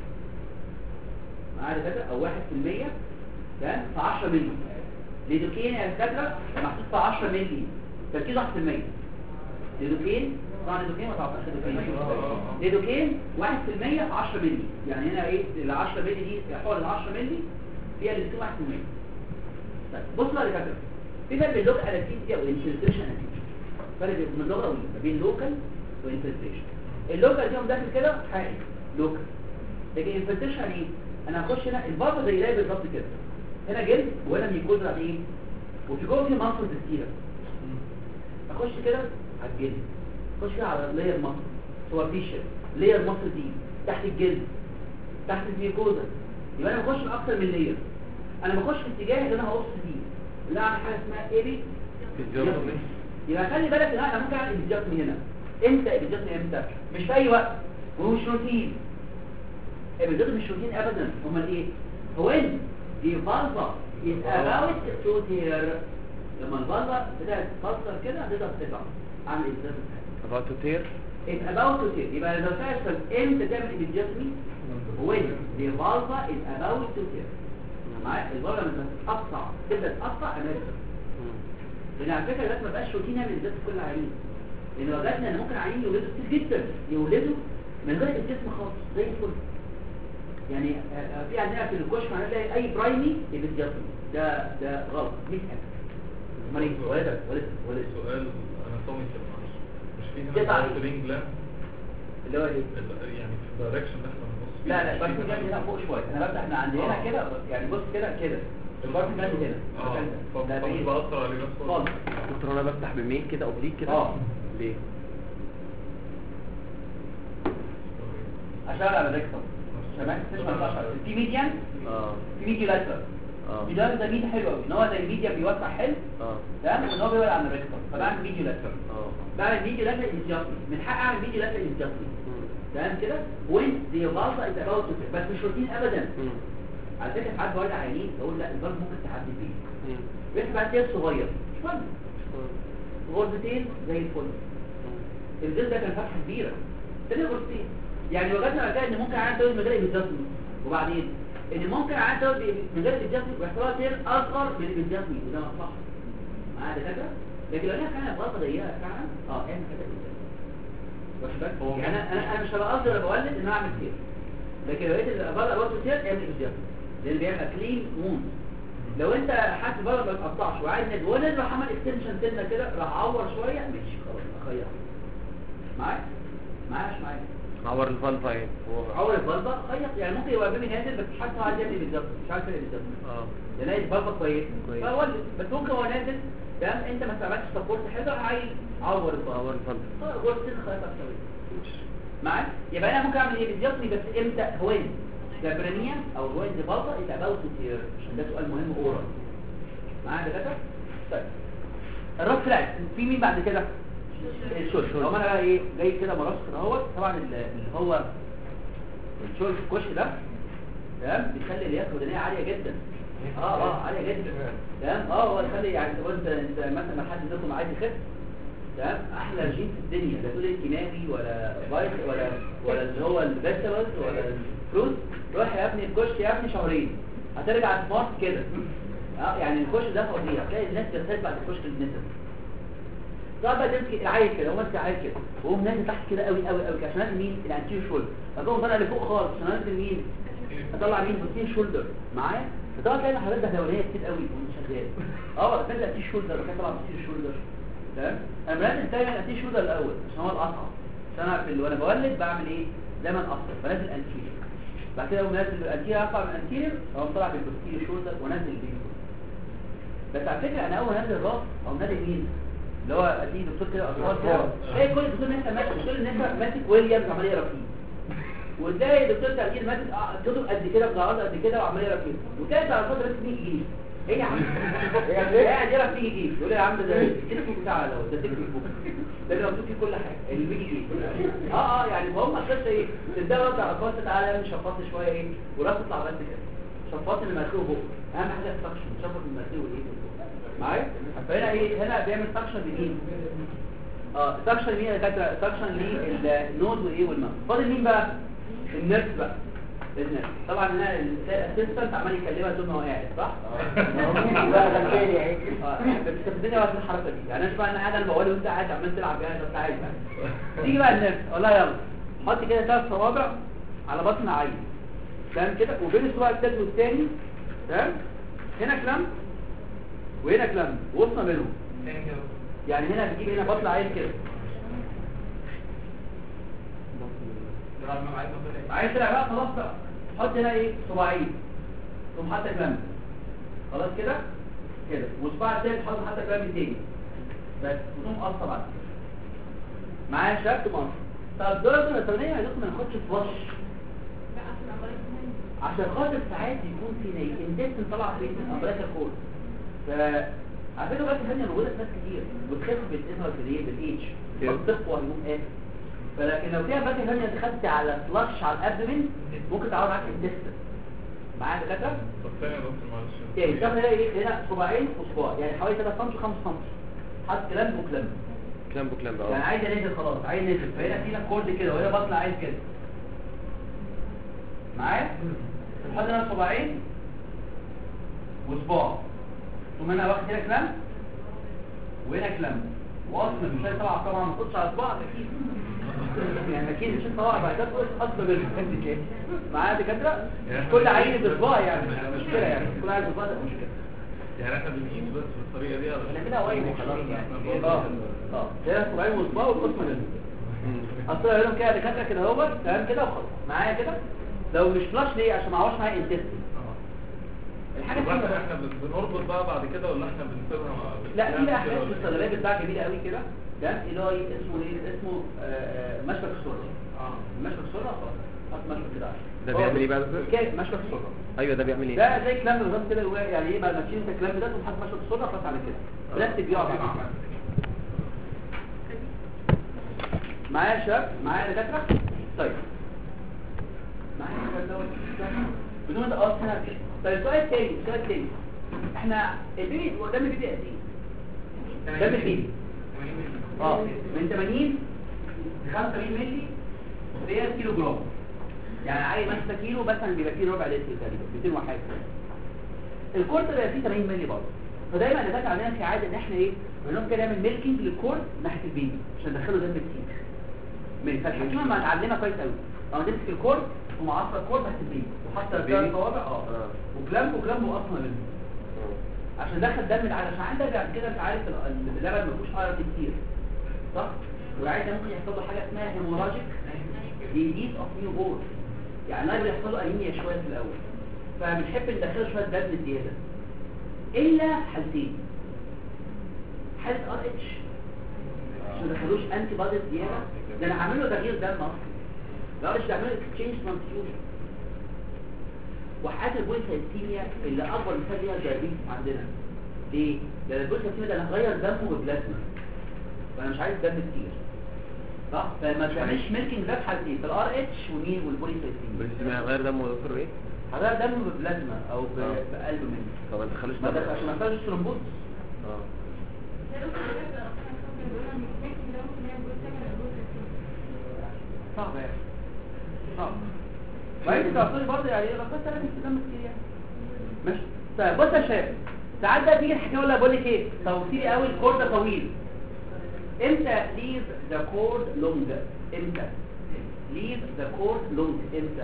معايا كده او واحد في المية تمام في 10 مللي ليدوكين يا دكاتره محطوط في 10 مللي تركيز 1% ليدوكين طبعا ليدوكين ما تعرفش ليدوكين ليدوكين 1% في 10 مللي يعني هنا ايه ال 10 مللي دي حوالي ال 10 مللي فيها ليدوكين 1% طيب بص بقى يا دكاتره في فرق بين لوكال انستيزيا وانفلتريشن انستيزيا فرق من لغوي ما بين لوكال وانفلتريشن اللوكال دي داخل كده حقيقي لوكال لكن الانفلتريشن يعني ايه انا هخش هنا البابا زي ده بالظبط كده هنا جلد وهنا ميكوزا على ايه وفي جوه في مصر كتيره اخش كده على الجلد اخش كده على لاير مصر سوبرفيشال لاير مصر دي تحت الجلد تحت الميكوزا يبقى انا بخش من اكتر من لاير انا بخش في اتجاه اللي انا هقص فيه اللي اعمل حاجه اسمها ايبي فيزيوتومي يبقى خلي بالك ان انا ممكن اعمل ابيجاتومي هنا امتى ابيجاتومي امتى مش في اي وقت ومش روتين ابيجاتومي مش روتين ابدا امال ايه هو ان دي فالفا is about to tear لما الفالفا بدات تتكسر كده هتقدر تطلع اعمل ابيجاتومي about to tear it's about to tear يبقى لو تحصل امتى تعمل ابيجاتومي when the vulva is about to tear معايا الفالفا لما تتقطع تبدا تقطع انا لان على فكره دلوقتي ما بقاش روتين نعمل ازاي في كل العيانين لان وجدنا ان ممكن عيانين يولدوا كتير جدا يولدوا من غير الجسم خالص زي الفل يعني آه، آه، في عندنا في الكشف هنلاقي اي برايمي الجسم ده ده غلط مش حاجه امال ايه ولدت ولدت ولدت سؤال اناتومي كده معلش مش في قطع. هنا الرينج لا اللي هو ايه يعني في الدايركشن اللي احنا بنبص فيه لا لا مش بس في جنبي هنا فوق شويه انا بفتح من عند هنا آه. كده يعني بص كده كده البارت جنبي هنا اه المكان ده. ده فمش بعيد بأثر عليه بس خالص دكتور انا بفتح بميل كده اوبليك كده اه. ليه اشتغل على الريكتم تمام في ميديان اه في ميديا لاتر اه ميديا ده ميديا حلو قوي ان هو زي الميديا بيوسع حلو اه تمام وان هو بيبعد عن الريكتم فبعمل ميديا لاتر اه بعمل ميديا لاتر انجاستي من حق اعمل ميديا لاتر انجاستي مم. تمام كده وين دي فالفا از اباوت بس مش روتين ابدا مم. على فكره ساعات برجع عينين بقول لا الفالف ممكن تعدي فيه مم. بيحصل بعد كده صغير مش مهم غرزتين زي الفل الجلد ده كان فتحه كبيره تاني غرزتين يعني وجدنا بعد كده ان ممكن عيان تولد من غير ايبيجاسمي وبعدين ان ممكن عيان تولد من غير ايبيجاسمي ويحصل لها تير اصغر من الايبيجاسمي وده مصلحه معايا دكاتره لكن لو هي فعلا غلطه ضيقه فعلا اه اعمل كده واخد بالك يعني انا انا أنا مش هبقى قصدي انا بولد ان انا اعمل تير لكن لو لقيت البلد الوقت تير اعمل ايبيجاسمي لان بيعمل كلين ووند لو انت حاسس البلد ما تقطعش وعايز ند ولد راح عمل اكستنشن سنه كده راح عور شويه ماشي خلاص اخير معايا معايا مش معايا عور الفالفا ايه هو عور البلبة خيط يعني ممكن يبقى بيبي نازل بس مش عارف هو عايز يعمل ايه بالظبط مش عارف ايه بالظبط اه ده نازل بلبة كويس كويس. فولد بس ممكن هو نازل تمام انت ما استعملتش سبورت حلو عايز عور البلبة عور الفالفا اه غرزتين خيطة شوية معاك يبقى انا ممكن اعمل ايه بيديوتني بس امتى هوين ده برانيا او هوين دي بالطا يبقى باوت تير عشان ده سؤال مهم اورال معايا يا دكاتره طيب الراس فلاج في مين بعد كده الشول لو انا بقى ايه جاي كده مرص كده اهوت طبعا ال- اللي هو الشول في الكشك ده تمام بيخلي اللياقه البدنيه عاليه جدا اه اه عاليه جدا تمام اه هو يخلي يعني تقول انت انت مثلا ما حد منكم عايز يخس تمام احلى جين في الدنيا لا تقول لي كيماوي ولا فايت ولا ولا اللي هو الفيجيتابلز ولا الفروت روح يا ابني الكشك يا ابني شهرين هترجع سمارت كده اه يعني الكشك ده فظيع تلاقي الناس بتخس بعد الكشك النسب تقعد بقى تمسك العيل كده هو ماسك العيل كده وهو نازل تحت كده قوي قوي قوي كده عشان نازل مين الانتير شولدر فتقوم طالع لفوق خالص عشان نازل مين اطلع مين بوتين شولدر معايا فطبعا تلاقي حاجات دهلوانيه كتير قوي وانت شغال اه بس انت تي شولدر وكده طلع بوتين شولدر تمام انا لازم دايما اتي شولدر الاول عشان هو الاصعب عشان انا في ال- وانا بولد بعمل ايه دايما اصعب بنزل انتير بعد كده اقوم نازل الانتير ارفع من الانتير اقوم طالع بالبوتين شولدر وانزل بيه بس على فكره انا اول ما انزل الراس او نازل مين اللي هو ادي دكتور كده اطفال كده ايه كل دكتور الناس ماسك دكتور الناس ماسك ويليامز عمال يقرا فيه وتلاقي دكتور تأجيل ماسك آه، كتب قد كده بضعات قد كده وعمال يقرا فيه وتلاقي على فتره بس بيجي يجيب ايه يا عم يعني قاعد يقرا فيه يجيب يقول لي يا عم ده ده التكست بوك بتاع لو ده التكست بوك ده اللي مكتوب فيه كل حاجه اللي بيجي يجيب اه اه يعني فهم القصه ايه تبداوا بقى اطفال تعالى اعمل شفاط شويه ايه وراس تطلع بس كده شفاط المناخير فوق اهم حاجه السكشن شفاط المناخير والايه معايا فهنا ايه هنا بيعمل سكشن لمين اه سكشن مين يا دكاتره سكشن للنود وايه والماوس فاضل مين بقى النيرف بقى النيرف طبعا هنا الاسيستنت عمال يكلمها طول ما هو قاعد صح اه بس الدنيا وقت الحركه دي يعني انا بقى انا قاعد انا بقول وانت قاعد عمال تلعب يعني انت عايز تيجي بقى النيرف اقول لها يلا حط كده ثلاث صوابع على بطن عين تمام كده وبين الصباع الثالث والثاني تمام هنا كلام وهنا كلام وسط بينهم يعني هنا بتجيب هنا بطلع عين كده عايز تلعب بقى خلاص بقى حط هنا ايه صباعين ثم حتى كلام خلاص كده كده وصباع التالت حط حتى كلام تاني بس وتقوم قصه بعد كده معايا شرط مصر طب الدرجه الثانيه عايزكم ما ناخدش فلاش عشان خاطر ساعات يكون في ني انتستن طلع في امبريكا كورد ف على فكره بقى ثانيه موجوده في ناس كتير وتخف بالاسره في الايه بالايدج بتقوى يقوم قافل فلكن لو فيها باكي ثانيه دخلت على فلاش على الابدومين ممكن تعود معاك الانتستن معايا دكاتره طب ثانية يا دكتور معلش يعني ده هنا ايه هنا صباعين وصباع يعني حوالي 3 سم 5 سم حط كلام وكلام كلام بكلام بقى يعني عايز انزل خلاص عايز انزل فهنا فينا كورد كده وهنا بطلع عايز كده معايا تحط هنا صباعين وصباع ثم انا واخد هنا كلام وهنا كلام واصلا مش عايز طبعا طبعا ما تحطش على صباعك اكيد يعني اكيد مش طبعا بعد كده تقول اصلا بالفندق معايا دكاتره مش كل عيل بصباع يعني مش مشكله يعني كل عيل بصباع ده مشكله يعني احنا بنقيس بس بالطريقة دي علشان احنا كده قريب وخلاص يعني احنا اه برضه- اه ده صباعين وصباع والقسم ده اصل لهم كده دكاتره كده اهوت تمام كده وخلاص معايا كده لو مش فلاش ليه عشان ما عواش معايا انتست اه الحاجه طب الثانيه احنا بقى احنا بن- بنربط بقى بعد كده ولا احنا بنسيبها مع- لا في بنعمل بقى كده حاجات ولا في إيه؟ الصيدليه بتاع جميله قوي كده ده اللي هو ايه اسمه ايه اسمه آه، آه، مشبك السره اه مشبك السره خلاص حط مشبك كده ده بيعمل ايه بقى ده؟ كده مشبك السره ايوه ده بيعمل ايه ده زي كلام بالظبط كده هو يعني ايه بعد ما تشيل انت الكلام ده تقوم حاطط مشبك السره خلاص على كده بلاستيك بيقع بعد كده معايا يا شباب معايا يا دكاتره طيب معايا الكلام دوت بدون ما تقص هنا كده طيب السؤال التاني السؤال التاني احنا البيبي هو دم البيبي قد ايه؟ دم البيبي اه من 80 ل 85 مللي هي كيلو جرام يعني عايز مثلا كيلو مثلا بيبقى فيه ربع لتر تقريبا 200 وحاجه الكورت بيبقى فيه 80 مللي برضه فدايما اللي فات عندنا في عاده ان احنا ايه بنقوم كده نعمل ميلكينج للكورت ناحيه البيبي عشان ندخله دم كتير من فالحكيمه ما اتعلمها كويس قوي لما تمسك الكورت ومعصر الكورت تحت البيبي وحط الثلاث صوابع اه وكلام وكلام واصلا منه عشان دخل دم العيال عشان عندك بعد كده انت عارف ال- اللبن ما فيهوش ايرون كتير صح والعيال ده ممكن يحصل له حاجه اسمها هيموراجيك ديزيز اوف نيو بورن يعني لا بيحصل له انيميا شويه في الاول فبنحب ندخله شويه دم زياده الا حالتين حاله ار اتش عشان ما ندخلوش انتي بادي زياده ده انا عامل له تغيير دم اصلا لا مش تعمل اكسشينج ترانسفيوجن وحالات البوليسايتيميا اللي اكبر مثال ليها الدايابيتس عندنا ليه؟ لان البوليسايتيميا ده انا هغير دمه ببلازما فانا مش عايز دم كتير صح فما تعملش ميلكينج ده في حالتين في الار اتش ومين والبوليسايتيميا بس ما غير دمه يا دكتور ايه؟ هغير دمه ببلازما او ب- آه. بقلب منه طب ما تدخلوش ما ده دم عشان ما يحصلش ثرومبوز اه صعب يعني صعب وانت تعطوني برضه يعني بس انا مش دم كتير يعني ماشي طيب بص يا شباب ساعات بقى تيجي الحكايه ولا بقول لك ايه توصيلي قوي الكورد ده طويل امتى ليف ذا كورد لونج امتى ليف ذا كورد لونج امتى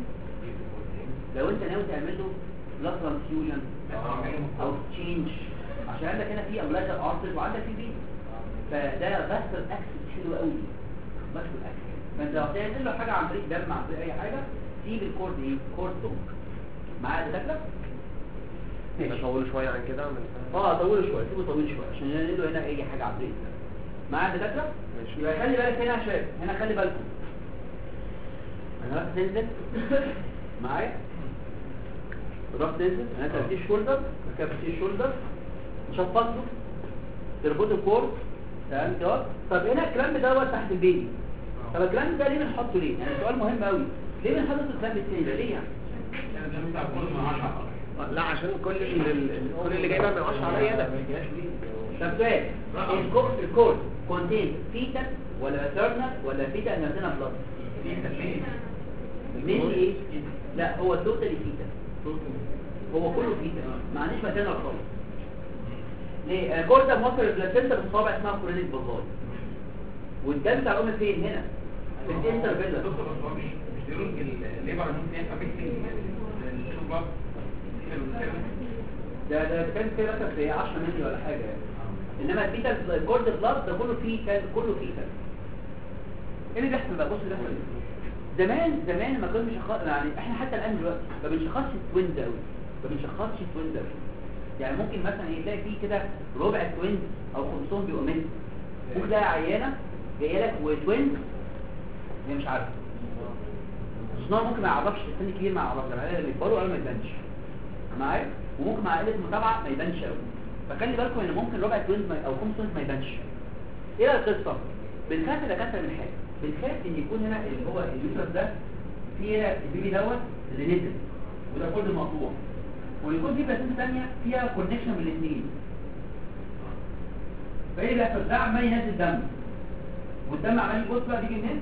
لو انت ناوي تعمل له بلاد ترانسفيوجن او تشينج عشان عندك هنا في املاج ارتر وعندك في بي فده بس الاكسس حلو قوي بس الاكسس فانت لو هتعمل له حاجه عن طريق دم عن طريق اي حاجه سيب الكورد ايه كورد لونج معايا دكاتره نطوله شويه عن كده اعمل اه طوله شويه سيبه طويل شويه عشان نعمل له هنا اي حاجه عن طريق الدم معايا دكاتره ماشي يبقى خلي بالك هنا يا شباب هنا خلي بالكم انا رحت تنزل معايا رحت تنزل انا تفتيش شولدر تفتيش شولدر شفطته تربطه الكور تمام كده طب هنا الكلام دوت تحت البيبي طب الكلام ده ليه بنحطه ليه يعني سؤال مهم قوي ليه بنحط الكلام التاني ده ليه يعني آه، لا عشان كل ال- ال- كل اللي جاي بقى من 10 عليا انا طب سؤال الكور الكور كونتين فيتا ولا ترنر ولا فيتا نازلنا بلس مين ايه لا هو توتالي فيتا هو كله فيتا ما عنديش مكان خالص ليه آه، كور ده موصل البلاسنتا بالصابع اسمها كورينيك بازال والدم بتاع الام فين هنا في الانتر فيلا ده ده كان كده مثلا في 10 مللي ولا حاجه يعني انما البيتا الكورد بلاد ده كله فيه كان كله فيتا ايه اللي بيحصل بقى بص اللي بيحصل إيه. زمان زمان ما كنا بنشخص يعني احنا حتى الان دلوقتي ما بنشخصش التوينز قوي ما بنشخصش التوينز قوي يعني ممكن مثلا ايه تلاقي فيه كده ربع توينز او خمسهم بيبقوا منت ممكن تلاقي عيانه جايه لك وتوينز هي مش عارفه الصناعه ممكن ما يعرفش السن كبير ما يعرفش العيال اللي بيكبروا قبل ما يبانش معايا وممكن مع قله متابعه ما يبانش قوي فخلي بالكم ان ممكن ربع توينز ما او خمس توينز ما يبانش ايه القصه بنخاف الدكاتره من حاجه بنخاف ان يكون هنا اللي هو اليوتر ده فيه البيبي دوت اللي نزل وده كله مقطوع ويكون في بلاسنتا ثانيه فيها كونكشن بين الاثنين فايه اللي بيحصل ده عمال ينزل دم والدم عمال يبص بقى بيجي منين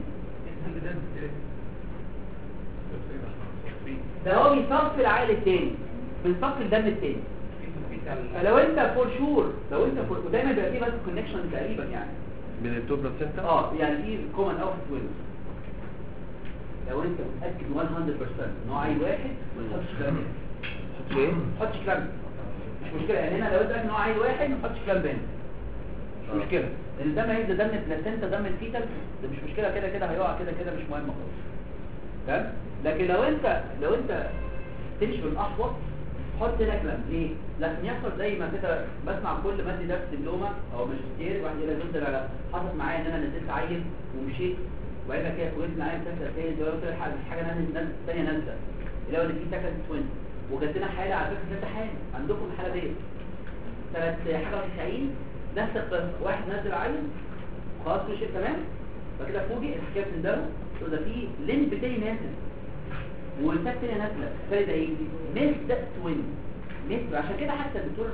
ده هو بيصفي العقل التاني بيصفي الدم التاني فلو انت فور شور لو انت فور ودايما بيبقى فيه بس كونكشن تقريبا يعني من التوب بلاسنتا اه يعني في كومن اوت توينز لو انت متاكد 100% ان هو عيل واحد ما تحطش كلام هنا. حط ايه؟ ما تحطش كلام مش مشكله يعني هنا لو انت متاكد ان هو عيل واحد ما تحطش كلام هنا مش آه. مشكله لان الدم هينزل دم البلاسنتا دم الفيتال ده مش مشكله كده كده هيقع كده كده مش مهم خالص تمام لكن لو انت لو انت تمشي بالاحوط حط هنا كلام ليه لكن يحصل زي ما كده بسمع كل مادي درس دبلومه او ماجستير واحد يقول لك دكتور انا حصلت معايا ان انا نزلت عيل ومشيت وبعد كده فوجئت معايا مسافه تاني ده قلت حاجه حاجه نازله ثانيه نازله اللي هو اللي فيه سكند توين وجات لنا حاله على فكره ثلاث حالة عندكم الحاله ديت سنه حاجه 90 نفس القصه واحد نزل عيل خلاص كل شيء تمام بعد كده فوجئ الحكايه بتندره تقول ده في لينب تاني نازل والفات تانية نازلة فالي ده ايه؟ ميس ده توين ميس عشان كده حتى الدكتور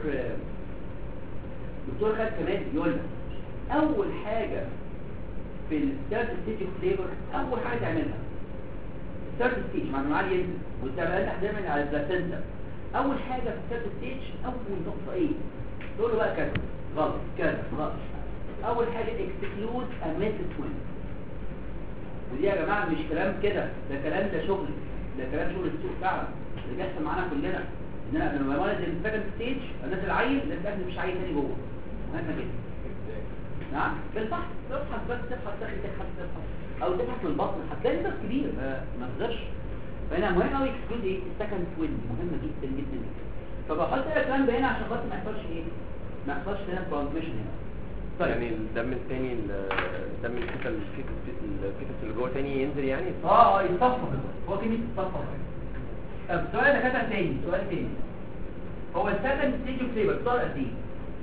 دكتور خالد كمال يقول لك اول حاجة في الثيرد ستيج اوف ليبر اول حاجة تعملها الثيرد ستيج مع المعال ينزل والتعبيرات دايما على البلاسنتا اول حاجة في الثيرد ستيج اول نقطة ايه؟ تقول له بقى كذا غلط كذا غلط اول حاجة اكسكلود ا ميس توين ودي يا جماعة مش كلام كده ده كلام ده شغل ده كلام شغل السوق فعلا اللي بيحصل معانا كلنا ان انا لما بولد السكند ستيج الناس العيل لازم مش عيل تاني جوه مهمه جدا نعم بالفحص تبحث بس تبحث داخل تبحث تبحث او تبحث من البطن هتلاقي ناس كبير ما ما تقدرش فهنا مهم قوي اكسكلود ايه السكند توين مهمه جدا جدا جدا فبحط الكلام ده هنا عشان خاطر ما يحصلش ايه ما يحصلش هنا ترانسميشن هنا يعني الدم الثاني الدم الفيتال الفيتال الفيتال اللي جوه تاني ينزل يعني اه اه يتصفى هو كلمة يتصفى طب سؤال ده كده تاني سؤال تاني هو السكند ستيج اوف ليبر صار قد ايه؟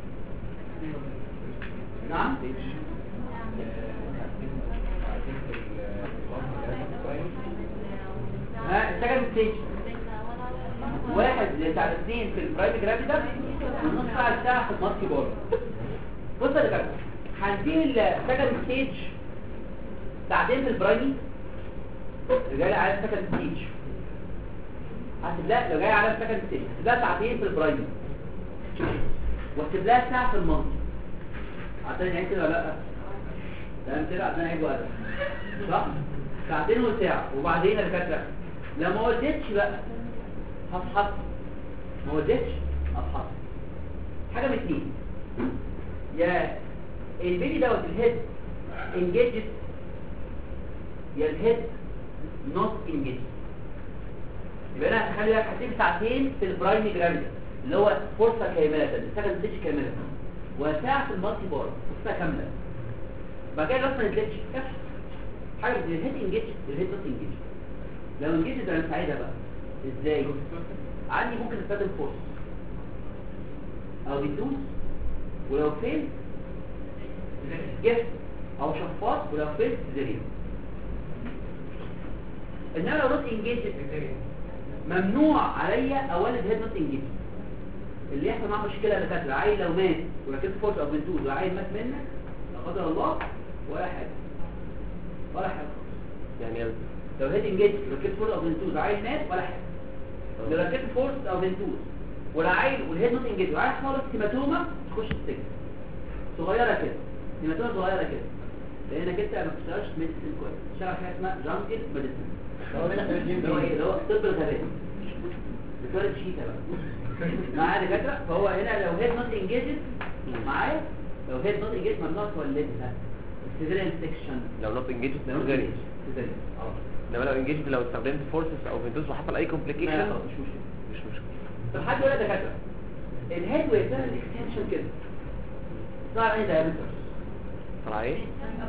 نعم ها السكند ستيج واحد ساعتين في البرايم جرافيدا ونص ساعة ساعة في الماسكي بول بص يا دكاتره هنسيب السكند ستيج ساعتين في البرايمي رجالة على السكند ستيج هسيب لها لو جاي على السكند ستيج هسيب لها ساعتين في البرايمي واسيب لها ساعة في المنطق عشان نعيد كده ولا لا تمام كده عشان نعيد وقت صح ساعتين وساعة وبعدين يا دكاتره لو ما وديتش بقى هفحص ما وديتش هفحص حاجة من اتنين يا البيبي دوت الهيد انجيجد يا الهيد نوت انجيجد يبقى انا هخلي لك هسيب ساعتين في البرايم جرافيدا اللي هو فرصة كاملة السكند ستيج كاملة وساعة في المالتي بار فرصة كاملة بعد كده لازم ما نزلتش افحص حاجة من الهيد انجيجد الهيد نوت انجيجد لو انجيجد انا سعيدة بقى ازاي عندي ممكن استخدم فورس او بيدوس ولو فين جفت او شفاط ولو فين سيزيريان انما لو نوت انجيج ممنوع عليا اولد هيد نوت انجيج اللي يحصل معاه مشكله اللي كانت العيل لو مات وركبت فورس او بنتوز وعيل مات منك لا قدر الله ولا حاجه ولا حاجه يعني لو هيد انجيج ركبت فورس او بنتوز وعيل مات ولا حاجه لو ركبت فورس او بنتوز والعيل والهيد نوت انجيج وعيل خالص هيماتوما تخش السجن صغيره كده هيماتوما صغيره كده لانك انت ما بتشتغلش ميديسن كويس بتشتغل حاجه اسمها جانجل ميديسن اللي هو ايه اللي هو طب الغباء بتولد شيتا بقى معايا دكاتره فهو هنا لو هيد نوت انجيجد معايا لو هيد نوت انجيجد ممنوع تولدها السيزيريان سيكشن لو نوت انجيج سيزيريان انما لو انجيج لو استخدمت فورسز او فينتوز وحصل اي كومبليكيشن لا مش مشكله مش مشكله طب حد يقول لك دكاتره الهيد ويف بتعمل اكستنشن كده ظهر اي دايمتر طلع ايه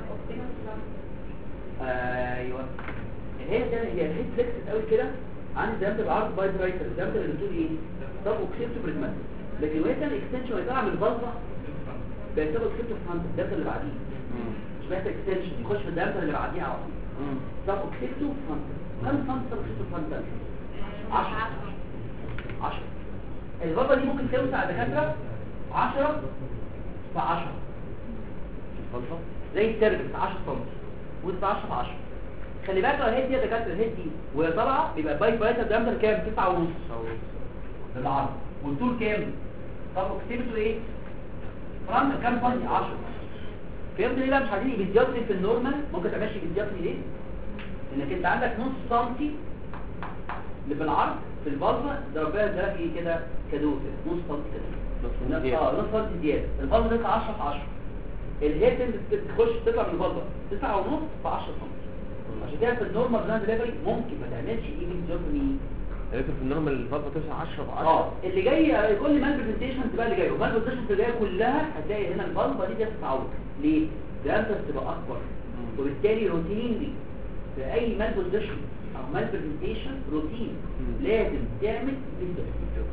ايوه الهيد ده هي الهيد فليكس قوي كده عندي دايمتر العرض باي برايتر الدايمتر اللي بتقول ايه طب وكسبت بريزماتيك لكن وهي تعمل اكستنشن ويطلع من البلطه بيعتبر كسبت فرانت الدايمتر اللي بعديه مش محتاج اكستنشن يخش في الدايمتر اللي بعديه على طول طب وكسبته فرانت كم فرانت طب وكسبته فرانت 10 10 البلطه دي ممكن توسع دكاتره 10 في 10 اتفضل زي التربس 10 سم وانت 10 في 10 خلي بالك لو الهيد دي يا دكاتره الهيد دي وهي طالعه بيبقى البايك برايتر دايمتر كام 9 ونص العرض والطول كام طب كتبته ايه فرنك كام سم 10 فهمت ليه بقى مش عايزين ايبيدياتري في النورمال ممكن تعملش ايبيدياتري ليه انك انت عندك نص سنتي اللي بالعرض في البلطه ده ربنا ادالك ايه كده كادو كده نص سنتي كده نص سنتي زيادة. اه نص سنتي زياده البلطه تطلع 10 في 10 الهيد انت تخش تطلع من البلطه 9 ونص في 10 سم عشان كده في النورمال جراند ديليفري ممكن ما تعملش ايبيدياتري لقيت في النورمال الفالفا توسع 10 في 10 اه اللي جاي كل مال برزنتيشن تبقى اللي جاي ومال برزنتيشن اللي جايه كلها هتلاقي هنا البلبه دي بتتعوض ليه؟ لأنها تبقى اكبر وبالتالي روتينلي في اي مال برزنتيشن او مال برزنتيشن روتين مم. لازم تعمل فيديو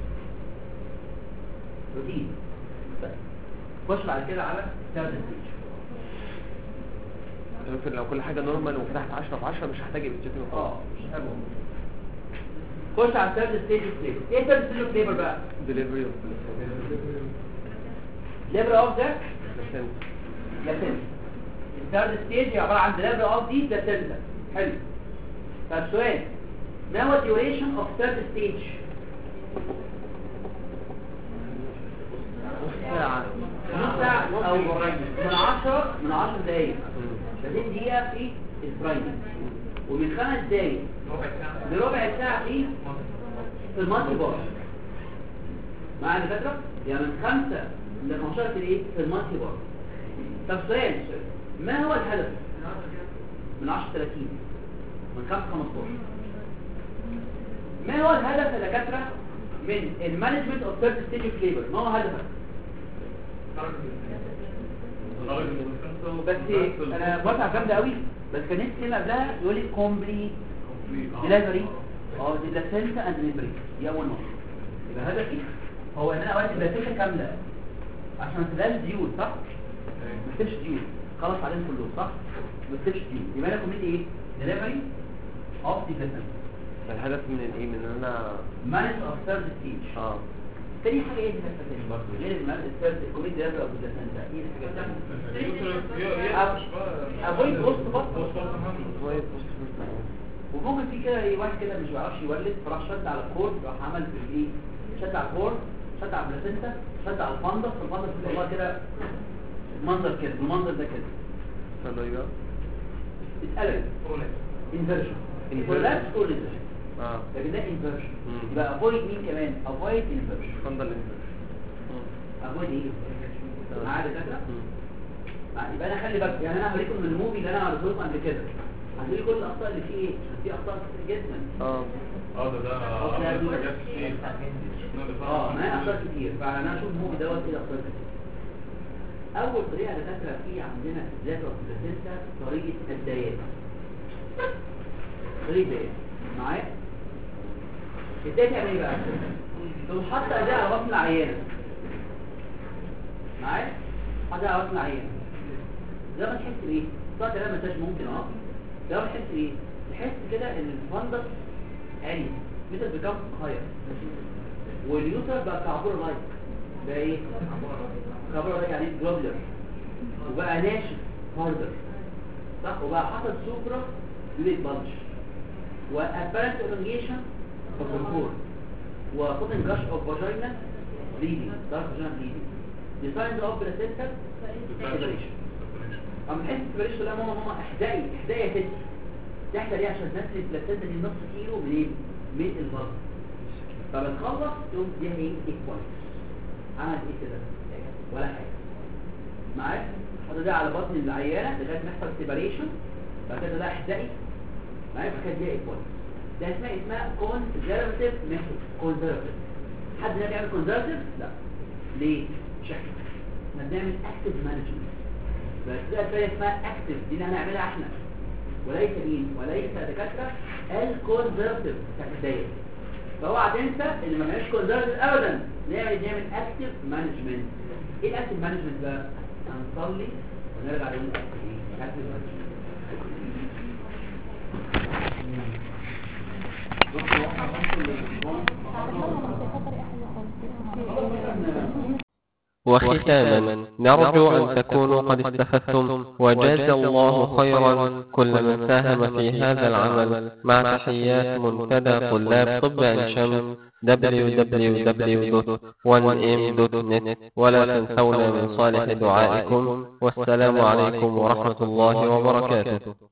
روتين بس. خش بعد كده على ثيرد ستيج ممكن لو كل حاجه نورمال وفتحت 10 في 10 مش هحتاج ايبيجيتي اه مش حلو خش على الثيرد ستيج فليبر ايه ثيرد ستيج فليبر بقى؟ ديليفري اوف ليبر اوف ذا بلاسنتا الثيرد ستيج هي عباره عن دليفري اوف دي بلاسنتا حلو طب سؤال ما هو الديوريشن اوف ثيرد ستيج ساعه نص ساعه او من 10 من 10 دقائق 30 دقيقه في البرايمري ومن خمس دقائق لربع ساعه في في المالتي بار معايا الفكره يعني من 5 ل 15 في الايه في المالتي بار طب سؤال سؤال. ما هو الهدف من 10 30 من 5 15 ما هو الهدف يا دكاتره من المانجمنت اوف ثيرد ستيج اوف ليبر ما هو هدفك بس انا موافق جامده قوي بس كان نفسي كلمه قبلها يقول لي كومبلي ديليفري اه دي بلاسنتا اند ميمبري دي اول نقطه يبقى هدفي هو ان انا اودي بلاسنتا كامله عشان ما تبقاش ديول صح ما تسيبش ديول خلص عليهم كلهم صح ما تسيبش ديول يبقى انا كومبلي ايه ديليفري اوف دي بلاسنتا الهدف من الايه من ان انا مانج اوف ثيرد ستيج اه تاني حاجه ايه الهدف تاني برضه غير الثيرد كومبلي ديليفري اوف بلاسنتا ايه الحاجه الثانيه افويد بوست بطل شويه بوست وممكن في كده ايه واحد كده مش بيعرفش يولد فراح شد على الكورد راح عمل في ايه شد على الكورد شد على البلاسنتا شد على الفندس الفندس بيطلع كده منظر كده المنظر ده كده فاللي ايه بقى اتقلب انفيرجن Inversion. كولابس كولابس اه لكن ده انفيرجن مم. يبقى افويد مين كمان افويد انفيرجن فندل انفيرجن افويد ايه معايا يا دكاتره مع- يبقى انا خلي بالك يعني انا هوريكم من الموفي اللي انا عرضته لكم قبل كده هتلاقي كل الاخطاء اللي فيه ايه في اخطاء كتير جدا اه اه ده ده عمل حاجات كتير شفنا اللي فات. اه معايا اخطاء كتير فانا اشوف الموفي دوت كده اخطاء كتير اول طريقه دكاتره في عندنا ذات البلاسنتا طريقه الديات طريقه ديات معايا الديات يعني ايه بقى تقوم حاطه ايديها على بطن العيانه معايا حاطه على بطن العيانه ده ما تحس بايه طلعت كلام مساج ممكن اه ده ما تحس بايه تحس كده ان الفندس عالي مثل بيكم هاير واليوتر بقى كعبور لايك ده ايه كعبور لايك يعني جلوبلر وبقى ناشف هاردر صح وبقى حاطط سوبرا يوليت بلج وابارنت اورنجيشن اوف الكور وفوتن جاش اوف فاجينا بليدنج دارك فاجينا بليدنج دي ساينز اوف بلاسنتا سيبريشن اما تحس السيبريشن لا ماما ماما احدائي احدائي يا ست تحت ليه عشان تنزل البلاسنتا دي نص كيلو منين من البلد فبتخلص تقوم تديها ايه ايكوال عملت ايه كده ولا حاجه معاك حط ده على بطن العيانه لغايه ما يحصل سيبريشن بعد كده ده احدائي معاك فكده دي ايكوال ده اسمها اسمها كونزرفتيف ميثود كونزرفتيف حد هنا بيعمل كونزرفتيف لا ليه مش احنا احنا بنعمل اكتف مانجمنت بس ده الفرق اسمها اكتف دي اللي هنعملها احنا وليس مين وليس دكاتره الكونزرفتيف بتاعت الدايره فاوعى تنسى ان ما بنعملش كونزرفتيف ابدا نعمل نعمل اكتف مانجمنت ايه الاكتف مانجمنت بقى هنصلي ونرجع نقول ايه اكتف مانجمنت وختاما نرجو أن تكونوا قد استفدتم وجاز الله خيرا كل من ساهم في هذا العمل مع تحيات منتدى طلاب طب عين شمس www.1m.net ولا تنسونا من صالح دعائكم والسلام عليكم ورحمة الله وبركاته